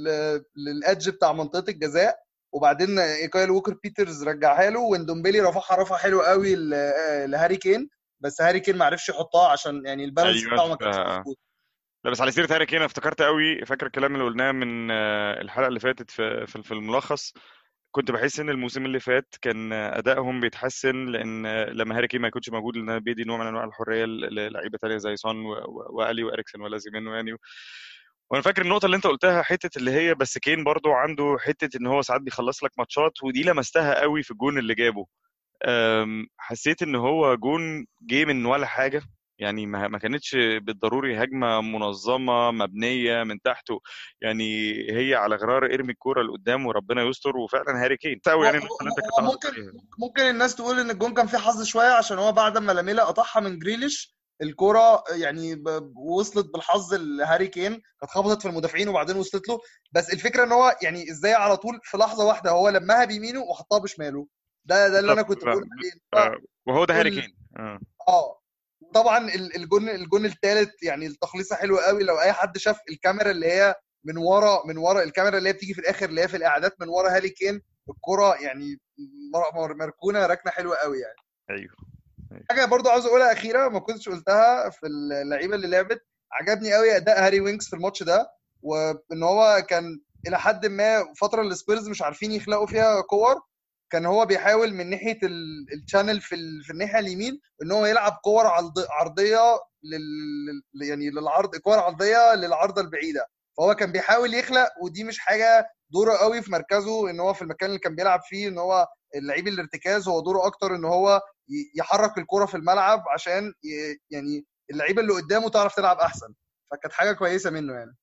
للادج بتاع منطقه الجزاء وبعدين كايل ووكر بيترز رجعها له واندومبيلي رفعها رفعه حلوه قوي لهاري كين بس هاري كين ما عرفش يحطها عشان يعني البالانس أيوة بتاعه ما كانش مظبوط لا بس على سيره هاري كين افتكرت قوي فاكر الكلام اللي قلناه من آه، الحلقه اللي فاتت في في الملخص كنت بحس ان الموسم اللي فات كان ادائهم بيتحسن لان لما هاري كين ما يكونش موجود لان بيدي نوع من انواع الحريه للعيبه ثانيه زي سون والي واريكسن ولازم منه يعني وانا فاكر النقطه اللي انت قلتها حته اللي هي بس كين برضو عنده حته ان هو ساعات بيخلص لك ماتشات ودي لمستها قوي في الجون اللي جابه أم، حسيت ان هو جون جه من ولا حاجه يعني ما ما كانتش بالضروري هجمه منظمه مبنيه من تحته يعني هي على غرار ارمي الكوره لقدام وربنا يستر وفعلا هاري كين هو قوي يعني النقطه اللي انت كنت هو قصدك ممكن عليها ممكن الناس تقول ان الجون كان فيه حظ شويه عشان هو بعد ما لاميلا قطعها من جريليش الكرة يعني ب- وصلت بالحظ لهاري كين كانت خبطت في المدافعين وبعدين وصلت له بس الفكره ان هو يعني ازاي على طول في لحظه واحده هو لمها بيمينه وحطها بشماله ده ده اللي انا كنت بقول عليه إن هو آه، وهو ده هاري كل- كين آه. اه طبعا ال- الجون الجون الثالث يعني التخليصه حلوه قوي لو اي حد شاف الكاميرا اللي هي من ورا من ورا الكاميرا اللي هي بتيجي في الاخر اللي هي في الاعداد من ورا هاري كين الكرة يعني مر- مر- مركونه ركنه حلوه قوي يعني ايوه حاجه برضو عاوز اقولها اخيره ما كنتش قلتها في اللعيبه اللي لعبت عجبني قوي اداء هاري وينكس في الماتش ده وان هو كان الى حد ما فتره السبيرز مش عارفين يخلقوا فيها كور كان هو بيحاول من ناحيه ال- الشانل في ال- في الناحيه اليمين ان هو يلعب كور عرض- عرضيه لل لل- يعني للعرض كور عرضيه للعارضه البعيده فهو كان بيحاول يخلق ودي مش حاجه دوره قوي في مركزه ان هو في المكان اللي كان بيلعب فيه ان هو اللعيب الارتكاز هو دوره اكتر ان هو ي- يحرك الكرة في الملعب عشان ي- يعني اللعيبه اللي قدامه تعرف تلعب احسن فكانت حاجه كويسه منه يعني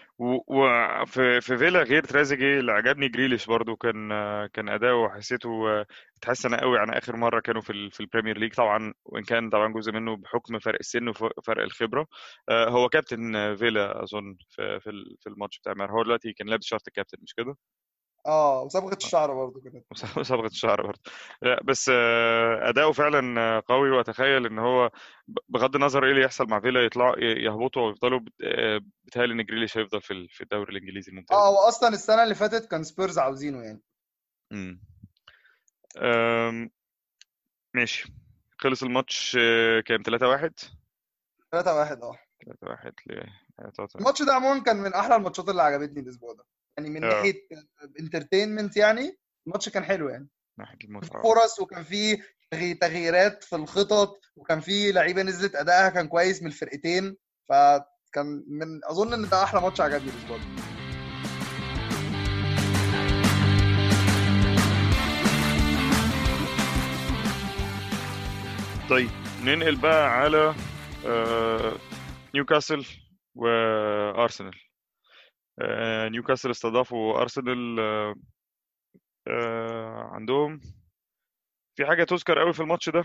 وفي في فيلا غير تريزيجيه اللي عجبني جريليش برضو كان كان اداؤه حسيته اتحسن قوي عن اخر مره كانوا في ال- في البريمير ليج طبعا وان كان طبعا جزء منه بحكم فرق السن وفرق الخبره آه، هو كابتن فيلا اظن في في ال- في الماتش بتاع امبارح هو دلوقتي كان لابس شارت الكابتن مش كده؟ اه وصبغه الشعر برضه كانت صبغه الشعر برضه لا بس آه، اداؤه فعلا آه، قوي واتخيل ان هو ب- بغض النظر ايه اللي يحصل مع فيلا يطلعوا ي- يهبطوا ويفضلوا بت- آه، بيتهيألي ان جريليش هيفضل في ال- في الدوري الانجليزي الممتاز اه هو اصلا السنه اللي فاتت كان سبيرز عاوزينه يعني مم. أم، ماشي خلص الماتش آه، كام 3-1 3 1 اه 3-1 لتوتنهام الماتش ده عموما كان من احلى الماتشات اللي عجبتني الاسبوع ده يعني من آه. ناحيه انترتينمنت يعني الماتش كان حلو يعني ناحية في المتعة فرص وكان في تغي- تغييرات في الخطط وكان في لعيبه نزلت ادائها كان كويس من الفرقتين فكان من اظن ان ده احلى ماتش عجبني الاسبوع ده طيب ننقل بقى على آه، نيوكاسل وارسنال آه، نيوكاسل استضافوا ارسنال آه، آه، عندهم في حاجة تذكر قوي في الماتش ده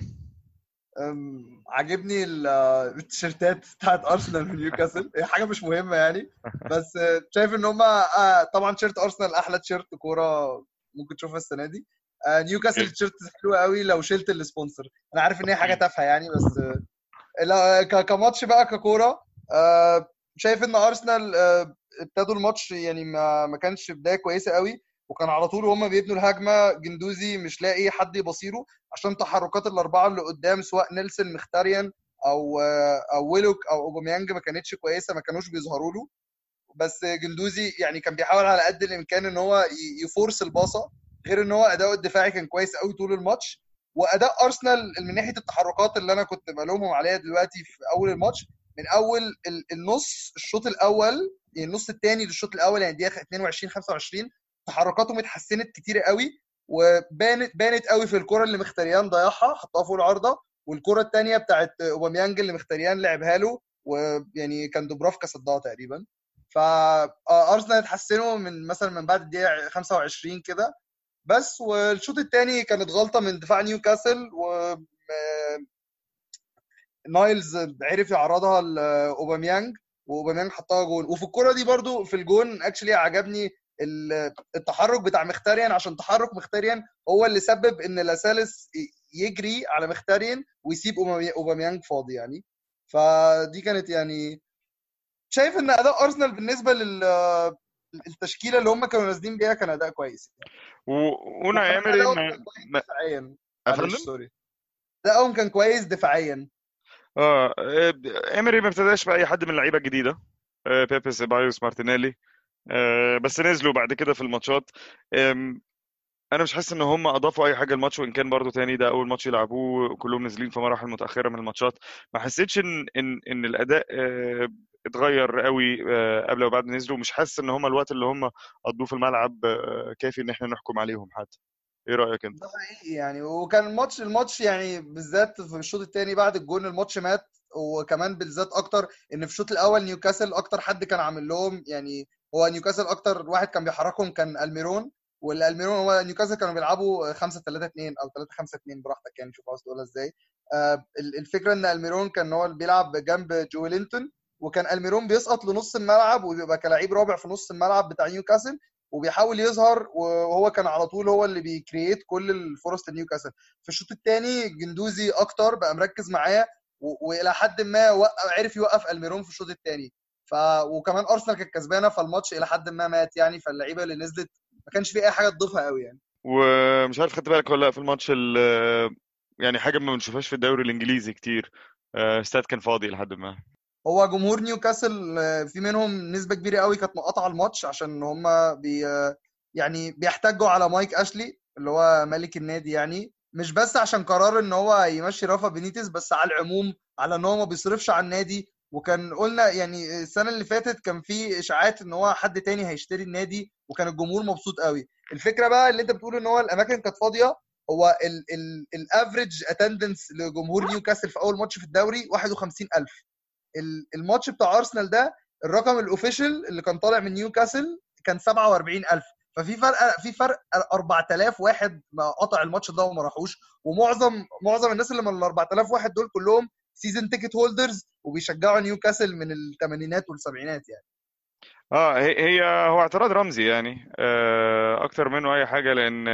أم، عاجبني ال- التيشيرتات بتاعت ارسنال ونيوكاسل هي حاجه مش مهمه يعني بس آه، شايف ان هم طبعا تيشيرت ارسنال احلى تيشيرت كوره ممكن تشوفها السنه دي آه، نيوكاسل أوكي. التيشيرت حلو قوي لو شلت السبونسر انا عارف ان هي حاجه تافهه يعني بس آه، لا ك- كماتش بقى ككوره آه، شايف ان ارسنال آه، ابتدوا الماتش يعني ما ما كانش بدايه كويسه قوي وكان على طول وهم بيبنوا الهجمه جندوزي مش لاقي حد يبصيره عشان تحركات الاربعه اللي قدام سواء نيلسون مختاريان او آه، او ويلوك او اوباميانج ما كانتش كويسه ما كانوش بيظهروا له بس جندوزي يعني كان بيحاول على قد الامكان ان هو ي- يفورس الباصه غير ان هو اداؤه الدفاعي كان كويس قوي طول الماتش واداء ارسنال من ناحيه التحركات اللي انا كنت بلومهم عليها دلوقتي في اول الماتش من اول ال- النص الشوط الاول يعني النص الثاني للشوط الاول يعني دقيقه 22 25 تحركاتهم اتحسنت كتير قوي وبانت بانت قوي في الكره اللي مختاريان ضيعها حطها فوق العارضه والكره الثانيه بتاعت اوباميانج اللي مختاريان لعبها له ويعني كان دوبرافكا صدها تقريبا فارسنال اتحسنوا من مثلا من بعد الدقيقه 25 كده بس والشوط الثاني كانت غلطه من دفاع نيوكاسل و آه، نايلز عرف يعرضها لاوباميانج واوباميانج حطها جون وفي الكره دي برضو في الجون اكشلي عجبني ال- التحرك بتاع مختاريان عشان تحرك مختاريان هو اللي سبب ان لاسالس يجري على مختاريان ويسيب أوبامي- اوباميانج فاضي يعني فدي كانت يعني شايف ان اداء ارسنال بالنسبه لل التشكيله اللي هم كانوا نازلين بيها كان اداء كويس وأونا وكمان إيمري أداؤهم ما كان كويس ما- دفاعيا أفندم؟ معلش سوري اداؤهم كان كويس دفاعيا اه ايمري ما ابتداش باي حد من اللعيبه الجديده آه، بيبي سيبايوس مارتينيلي آه، بس نزلوا بعد كده في الماتشات آم، انا مش حاسس ان هم اضافوا اي حاجه الماتش وان كان برضو تاني ده اول ماتش يلعبوه كلهم نازلين في مراحل متاخره من الماتشات ما حسيتش ان ان ان الاداء آه، اتغير قوي آه، قبل وبعد ما نزلوا مش حاسس ان هم الوقت اللي هم قضوه في الملعب آه، كافي ان احنا نحكم عليهم حتى ايه رايك انت ده حقيقي يعني وكان الماتش الماتش يعني بالذات في الشوط الثاني بعد الجون الماتش مات وكمان بالذات اكتر ان في الشوط الاول نيوكاسل اكتر حد كان عامل لهم يعني هو نيوكاسل اكتر واحد كان بيحركهم كان الميرون والالميرون هو نيوكاسل كانوا بيلعبوا 5 3 2 او 3 5 2 براحتك يعني شوف عاوز تقولها ازاي آه الفكره ان الميرون كان هو اللي بيلعب جنب جويلينتون وكان الميرون بيسقط لنص الملعب وبيبقى كلاعب رابع في نص الملعب بتاع نيوكاسل وبيحاول يظهر وهو كان على طول هو اللي بيكرييت كل الفرص لنيوكاسل في الشوط الثاني جندوزي اكتر بقى مركز معاه والى حد ما وقف عرف يوقف الميرون في الشوط الثاني ف وكمان ارسنال كانت كسبانه فالماتش الى حد ما مات يعني فاللعيبه اللي نزلت ما كانش في اي حاجه تضيفها قوي يعني ومش عارف خدت بالك ولا لا في الماتش يعني حاجه ما بنشوفهاش في الدوري الانجليزي كتير استاد كان فاضي لحد ما هو جمهور نيوكاسل في منهم نسبه كبيره قوي كانت مقاطعه الماتش عشان هم بي يعني بيحتجوا على مايك اشلي اللي هو ملك النادي يعني مش بس عشان قرار ان هو يمشي رافا بينيتس بس على العموم على ان هو ما بيصرفش على النادي وكان قلنا يعني السنه اللي فاتت كان في اشاعات ان هو حد تاني هيشتري النادي وكان الجمهور مبسوط قوي الفكره بقى اللي انت بتقول ان هو الاماكن كانت فاضيه هو الافريج اتندنس لجمهور نيوكاسل في اول ماتش في الدوري 51000 الماتش بتاع ارسنال ده الرقم الاوفيشال اللي كان طالع من نيوكاسل كان 47000 ففي فرق في فرق 4000 واحد ما قطع الماتش ده وما راحوش ومعظم معظم الناس اللي من ال 4000 واحد دول كلهم سيزون تيكت هولدرز وبيشجعوا نيوكاسل من الثمانينات والسبعينات يعني اه هي هو اعتراض رمزي يعني اكتر منه اي حاجه لان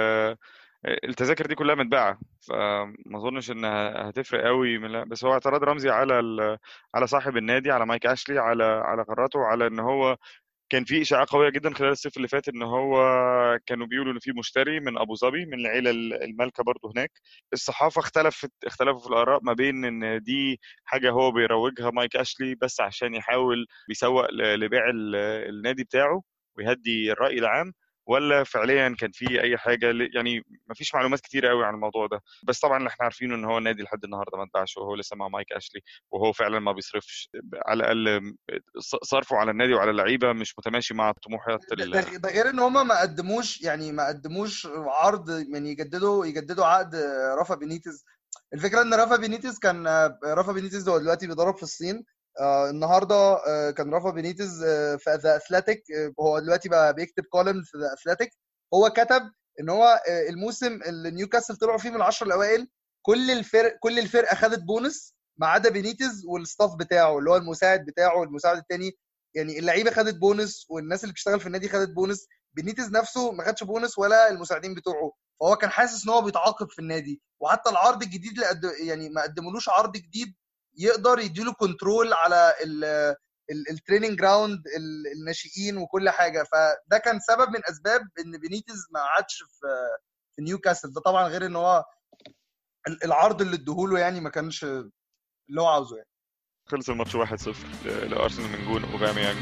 التذاكر دي كلها متباعه فما اظنش انها هتفرق قوي من بس هو اعتراض رمزي على على صاحب النادي على مايك اشلي على على قراراته على ان هو كان في اشاعه قويه جدا خلال الصيف اللي فات ان هو كانوا بيقولوا ان في مشتري من ابو ظبي من العيله المالكه برضه هناك الصحافه اختلفت اختلفوا في الاراء ما بين ان دي حاجه هو بيروجها مايك اشلي بس عشان يحاول بيسوق لبيع النادي بتاعه ويهدي الراي العام ولا فعليا كان في اي حاجه يعني ما فيش معلومات كتير قوي عن الموضوع ده بس طبعا اللي احنا عارفينه ان هو النادي لحد النهارده ما اتباعش وهو لسه مع مايك اشلي وهو فعلا ما بيصرفش على الاقل صرفه على النادي وعلى اللعيبه مش متماشي مع طموحات ده, ده غير ان هم ما قدموش يعني ما قدموش عرض يعني يجددوا يجددوا عقد رافا بينيتز الفكره ان رافا بينيتز كان رافا بينيتز هو دلوقتي بيدرب في الصين آه النهارده آه كان رافا بينيتز آه في ذا اثليتيك هو دلوقتي بقى بيكتب كولم في ذا اثليتيك هو كتب ان هو الموسم اللي نيوكاسل طلعوا فيه من العشر الاوائل كل الفرق كل الفرقه خدت بونس ما عدا بينيتز والستاف بتاعه اللي هو المساعد بتاعه والمساعد الثاني يعني اللعيبه خدت بونس والناس اللي بتشتغل في النادي خدت بونس بينيتز نفسه ما خدش بونس ولا المساعدين بتوعه فهو كان حاسس ان هو بيتعاقب في النادي وحتى العرض الجديد اللي قد... يعني ما قدمولوش عرض جديد يقدر يديله كنترول على التريننج جراوند الناشئين وكل حاجه فده كان سبب من اسباب ان بينيتز ما قعدش في في نيوكاسل ده طبعا غير ان هو العرض اللي ادوهوله يعني ما كانش اللي هو عاوزه يعني خلص الماتش 1-0 لارسنال من جون اوباميانج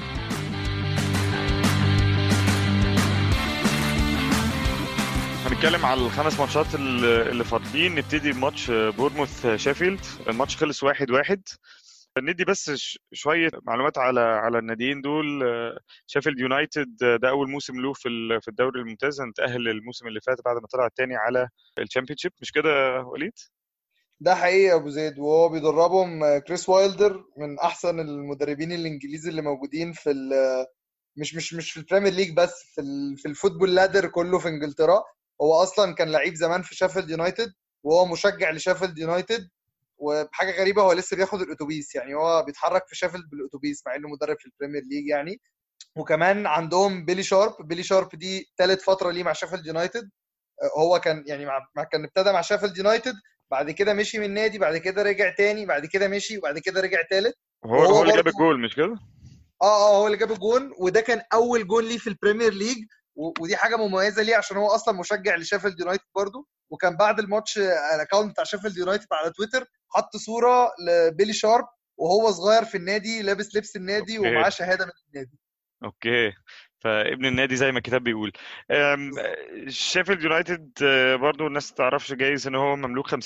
هنتكلم على الخمس ماتشات اللي فاضلين نبتدي بماتش بورموث شيفيلد الماتش خلص واحد واحد ندي بس شويه معلومات على على الناديين دول شيفيلد يونايتد ده اول موسم له في في الدوري الممتاز هنتاهل الموسم اللي فات بعد ما طلع الثاني على الشامبيونشيب مش كده وليد ده حقيقي يا ابو زيد وهو بيدربهم كريس وايلدر من احسن المدربين الانجليزي اللي موجودين في مش مش مش في البريمير ليج بس في في الفوتبول لادر كله في انجلترا هو اصلا كان لعيب زمان في شيفيلد يونايتد وهو مشجع لشيفيلد يونايتد وبحاجه غريبه هو لسه بياخد الاتوبيس يعني هو بيتحرك في شيفيلد بالاتوبيس مع انه مدرب في البريمير ليج يعني وكمان عندهم بيلي شارب بيلي شارب دي ثالث فتره ليه مع شيفيلد يونايتد هو كان يعني مع كان ابتدى مع شيفيلد يونايتد بعد كده مشي من النادي بعد كده رجع تاني بعد كده مشي وبعد كده رجع تالت هو هو اللي جاب الجول مش كده؟ اه اه هو اللي جاب الجول وده كان اول جول ليه في البريمير ليج ودي حاجه مميزه ليه عشان هو اصلا مشجع لشيفيلد يونايتد برضه وكان بعد الماتش الاكونت بتاع شيفيلد يونايتد على تويتر حط صوره لبيلي شارب وهو صغير في النادي لابس لبس النادي أوكي. ومعاه شهاده من النادي اوكي فابن النادي زي ما الكتاب بيقول شيفيلد يونايتد برضو الناس ما تعرفش جايز ان هو مملوك 50%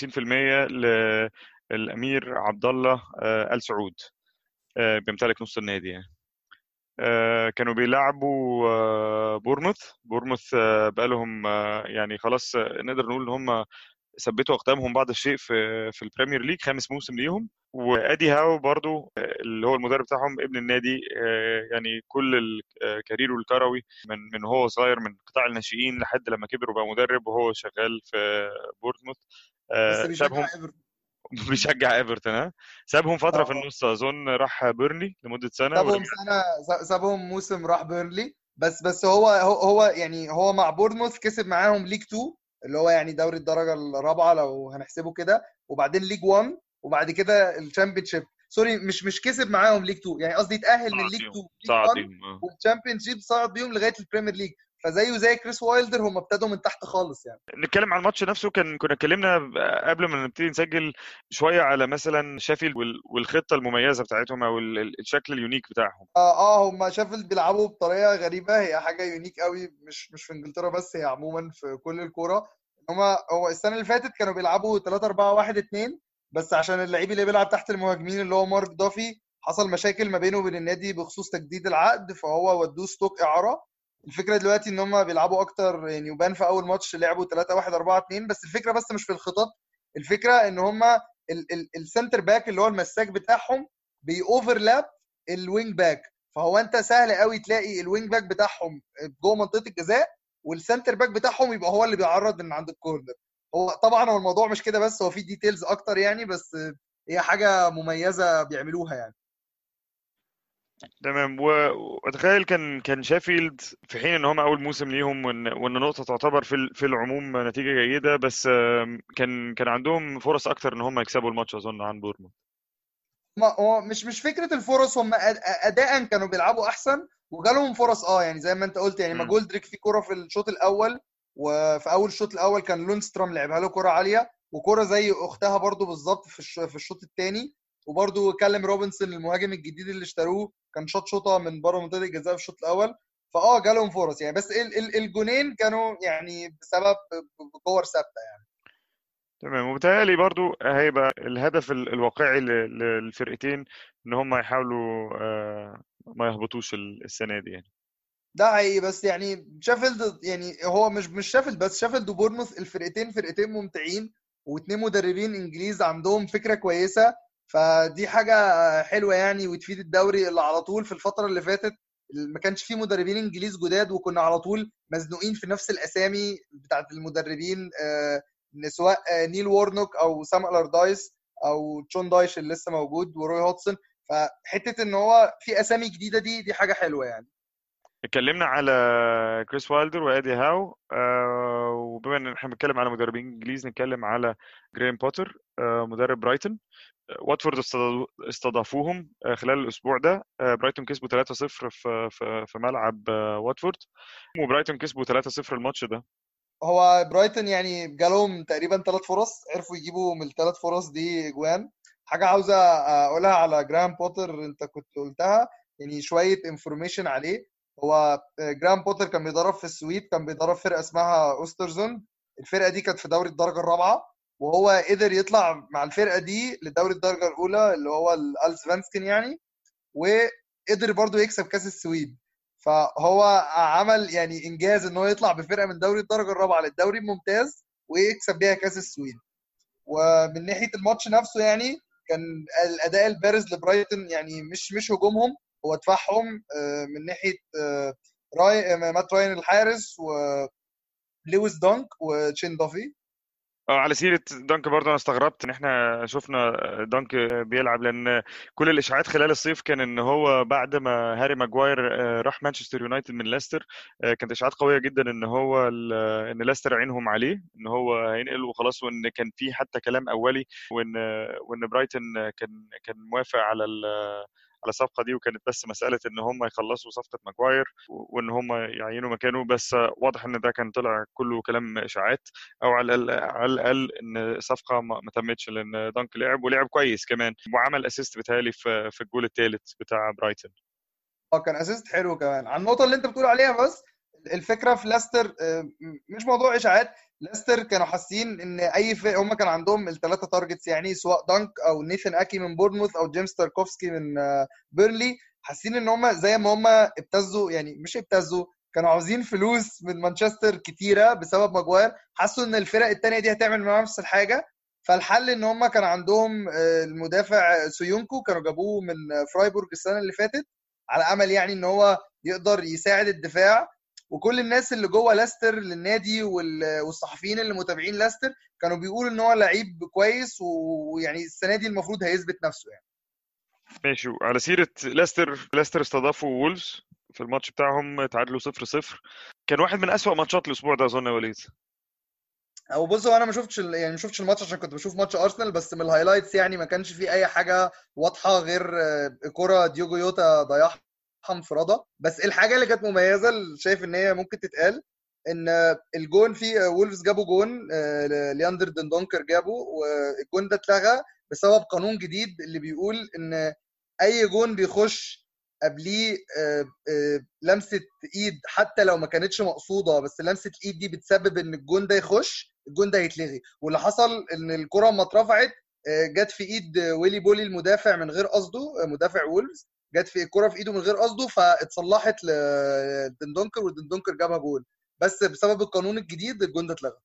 للامير عبد الله ال سعود بيمتلك نص النادي يعني كانوا بيلعبوا بورموث بورموث بقالهم يعني خلاص نقدر نقول ان هم ثبتوا اقدامهم بعض الشيء في في البريمير ليج خامس موسم ليهم وادي هاو برضو اللي هو المدرب بتاعهم ابن النادي يعني كل كاريره الكروي من من هو صغير من قطاع الناشئين لحد لما كبر وبقى مدرب وهو شغال في بورتموث بس بيشجع ايفرتون بيشجع ايفرتون ها سابهم فتره في النص اظن راح بيرني لمده سنه سابهم سنه سابهم موسم راح بيرنلي بس بس هو هو يعني هو مع بورنموث كسب معاهم ليج 2 اللي هو يعني دوري الدرجه الرابعه لو هنحسبه كده وبعدين ليج 1 وبعد كده الشامبيونشيب سوري مش مش كسب معاهم ليج 2 يعني قصدي اتاهل من ليج 2 صعد والشامبيونشيب صعد بيهم لغايه البريمير ليج فزيه زي كريس وايلدر هم ابتدوا من تحت خالص يعني نتكلم عن الماتش نفسه كان كنا اتكلمنا قبل ما نبتدي نسجل شويه على مثلا شافيلد والخطه المميزه بتاعتهم او الشكل اليونيك بتاعهم اه اه هم شافيلد بيلعبوا بطريقه غريبه هي حاجه يونيك قوي مش مش في انجلترا بس هي عموما في كل الكوره هم هو السنه اللي فاتت كانوا بيلعبوا 3 4 1 2 بس عشان اللعيب اللي بيلعب تحت المهاجمين اللي هو مارك دافي حصل مشاكل ما بينه وبين النادي بخصوص تجديد العقد فهو ودوه ستوك اعاره الفكره دلوقتي ان هم بيلعبوا اكتر يعني وبان في اول ماتش لعبوا 3 1 4 2 بس الفكره بس مش في الخطط الفكره ان هم السنتر باك اللي هو المساك بتاعهم بيوفرلاب الوينج باك فهو انت سهل قوي تلاقي الوينج باك بتاعهم جوه منطقه الجزاء والسنتر باك بتاعهم يبقى هو اللي بيعرض من عند الكورنر هو طبعا هو الموضوع مش كده بس هو في ديتيلز اكتر يعني بس هي حاجه مميزه بيعملوها يعني تمام واتخيل كان كان شافيلد في حين ان هم اول موسم ليهم وان وان نقطه تعتبر في في العموم نتيجه جيده بس كان كان عندهم فرص اكتر ان هم يكسبوا الماتش اظن عن بورموث ما هو مش مش فكره الفرص هم اداء كانوا بيلعبوا احسن وجالهم فرص اه يعني زي ما انت قلت يعني ما جولدريك في كوره في الشوط الاول وفي اول الشوط الاول كان لونستروم لعبها له كوره عاليه وكوره زي اختها برده بالظبط في في الشوط الثاني وبرده كلم روبنسون المهاجم الجديد اللي اشتروه كان شاط شوطه من بره منطقه الجزاء في الشوط الاول فاه جالهم فرص يعني بس الجونين كانوا يعني بسبب كور ثابته يعني تمام وبالتالي برضو هيبقى الهدف الواقعي للفرقتين ان هم يحاولوا ما يهبطوش السنه دي يعني ده حقيقي بس يعني شافيلد يعني هو مش مش شافيلد بس شافيلد وبورنموث الفرقتين فرقتين ممتعين واثنين مدربين انجليز عندهم فكره كويسه فدي حاجه حلوه يعني وتفيد الدوري اللي على طول في الفتره اللي فاتت ما كانش فيه مدربين انجليز جداد وكنا على طول مزنوقين في نفس الاسامي بتاعت المدربين سواء نيل وورنوك او سام الاردايس او تشون دايش اللي لسه موجود وروي هوتسون فحته ان هو في اسامي جديده دي دي حاجه حلوه يعني اتكلمنا على كريس وايلدر وادي هاو آه وبما ان احنا بنتكلم على مدربين انجليز نتكلم على جريم بوتر آه مدرب برايتون واتفورد استضافوهم خلال الاسبوع ده برايتون كسبوا 3-0 في في ملعب واتفورد وبرايتون كسبوا 3-0 الماتش ده هو برايتون يعني جالهم تقريبا ثلاث فرص عرفوا يجيبوا من الثلاث فرص دي اجوان حاجه عاوزه اقولها على جرام بوتر انت كنت قلتها يعني شويه انفورميشن عليه هو جرام بوتر كان بيدرب في السويد كان بيدرب فرقه اسمها اوسترزوند الفرقه دي كانت في دوري الدرجه الرابعه وهو قدر يطلع مع الفرقه دي لدوري الدرجه الاولى اللي هو الالسفانسكن يعني وقدر برضه يكسب كاس السويد فهو عمل يعني انجاز ان هو يطلع بفرقه من دوري الدرجه الرابعه للدوري الممتاز ويكسب بيها كاس السويد ومن ناحيه الماتش نفسه يعني كان الاداء البارز لبرايتون يعني مش مش هجومهم هو دفاعهم من ناحيه راي مات راين الحارس ولويس دونك وتشين دوفي على سيره دانك برضه انا استغربت ان احنا شفنا دانك بيلعب لان كل الاشاعات خلال الصيف كان ان هو بعد ما هاري ماجواير راح مانشستر يونايتد من ليستر كانت اشاعات قويه جدا ان هو ان ليستر عينهم عليه ان هو هينقل وخلاص وان كان في حتى كلام اولي وان وان برايتون كان كان موافق على على الصفقه دي وكانت بس مساله ان هم يخلصوا صفقه ماجواير وان هم يعينوا مكانه بس واضح ان ده كان طلع كله كلام اشاعات او على الاقل على الاقل ان الصفقه ما تمتش لان دانك لعب ولعب كويس كمان وعمل اسيست بتهيألي في في الجول الثالث بتاع برايتون اه كان اسيست حلو كمان على النقطه اللي انت بتقول عليها بس الفكره في لاستر مش موضوع اشاعات ليستر كانوا حاسين ان اي فرق هم كان عندهم الثلاثه تارجتس يعني سواء دانك او نيثن اكي من بورنموث او جيمس تاركوفسكي من بيرلي حاسين ان هم زي ما هم ابتزوا يعني مش ابتزوا كانوا عاوزين فلوس من مانشستر كتيره بسبب ماجواير حسوا ان الفرق التانية دي هتعمل معاهم نفس الحاجه فالحل ان هم كان عندهم آه، المدافع سويونكو كانوا جابوه من فرايبورج السنه اللي فاتت على امل يعني ان هو يقدر يساعد الدفاع وكل الناس اللي جوه لاستر للنادي وال- والصحفيين اللي متابعين لاستر كانوا بيقولوا ان هو لعيب كويس ويعني السنه دي المفروض هيثبت نفسه يعني ماشي على سيرة ليستر ليستر استضافوا وولفز في الماتش بتاعهم تعادلوا 0 0 كان واحد من أسوأ ماتشات الأسبوع ده أظن يا وليد او بص هو انا ما شفتش ال- يعني ما شفتش الماتش عشان كنت بشوف ماتش ارسنال بس من الهايلايتس يعني ما كانش فيه اي حاجه واضحه غير آه، كرة ديوجو يوتا ضيعها انفرادة بس الحاجه اللي كانت مميزه اللي شايف ان هي ممكن تتقال ان آه، الجون في آه، وولفز جابوا جون آه، لياندر دندونكر جابه والجون ده اتلغى بسبب قانون جديد اللي بيقول ان اي جون بيخش قبليه آه، آه، لمسه ايد حتى لو ما كانتش مقصوده بس لمسه الايد دي بتسبب ان الجون ده يخش الجون ده هيتلغي واللي حصل ان الكره لما اترفعت آه، جت في ايد ويلي بولي المدافع من غير قصده آه، مدافع وولفز جت في الكره في ايده من غير قصده فاتصلحت لدندونكر ودندونكر جابها جول بس بسبب القانون الجديد الجون ده اتلغى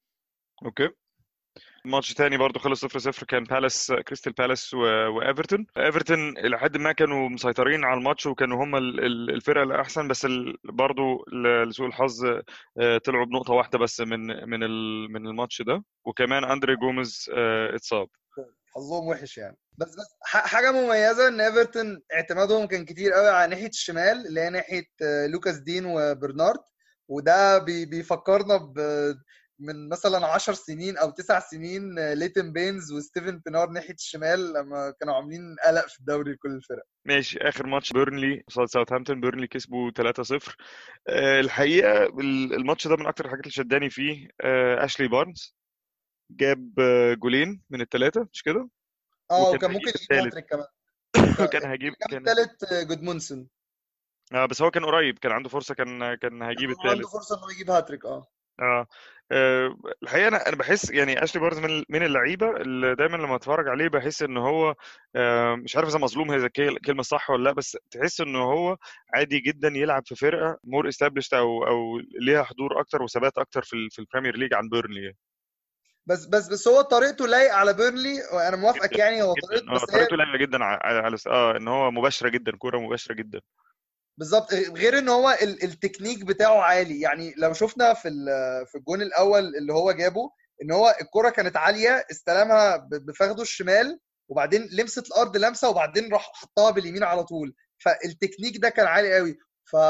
اوكي ماتش تاني برضو خلص 0 0 كان بالاس كريستال بالاس و... وايفرتون ايفرتون الى حد ما كانوا مسيطرين على الماتش وكانوا هم ال- ال- الفرقه الاحسن بس ال... برضو ل- لسوء الحظ آه، طلعوا بنقطه واحده بس من من ال... من الماتش ده وكمان اندري جوميز آه، اتصاب حظهم وحش يعني بس بس ح- حاجه مميزه ان ايفرتون اعتمادهم كان كتير قوي على ناحيه الشمال اللي هي ناحيه آه، لوكاس دين وبرنارد وده بي- بيفكرنا ب من مثلا 10 سنين او 9 سنين آه، ليتن بينز وستيفن بينار ناحيه الشمال لما كانوا عاملين قلق في الدوري لكل الفرق ماشي اخر ماتش بيرنلي قصاد ساوثهامبتون بيرنلي كسبوا 3-0 آه، الحقيقه ال- الماتش ده من اكتر الحاجات اللي شداني فيه آه، اشلي بارنز جاب آه، جولين من الثلاثه مش كده اه وكان وكان هيجيب ممكن يجيب التالت. هاتريك كمان كان هيجيب كان كان الثالث جودمونسون آه بس هو كان قريب كان عنده فرصه كان كان هيجيب عنده الثالث فرصه انه يجيب هاتريك اه اه آه، الحقيقه انا انا بحس يعني اشلي بارنز من من اللعيبه اللي دايما لما اتفرج عليه بحس ان هو آه، مش عارف اذا مظلوم هي الكلمه صح ولا لا بس تحس ان هو عادي جدا يلعب في فرقه مور استابليشد او او ليها حضور اكتر وثبات اكتر في ال- في البريمير ليج عن بيرنلي بس بس بس هو طريقته لايق على بيرنلي وانا موافقك جدا يعني هو جدا طريقته اه بس هي طريقته لايقه جدا على على على- اه ان هو مباشره جدا كوره مباشره جدا بالظبط غير ان هو ال- التكنيك بتاعه عالي يعني لو شفنا في ال- في الجون الاول اللي هو جابه ان هو الكره كانت عاليه استلمها ب- بفخده الشمال وبعدين لمست الارض لمسه وبعدين راح حطها باليمين على طول فالتكنيك ده كان عالي قوي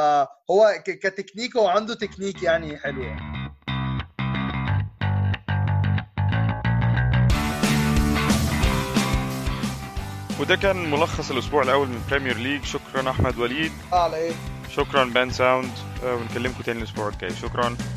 فهو ك- كتكنيك هو عنده تكنيك يعني حلو يعني وده كان ملخص الاسبوع الاول من بريمير ليج شكرا احمد وليد على ايه شكرا بان ساوند آه، ونكلمكم تاني الاسبوع الجاي شكرا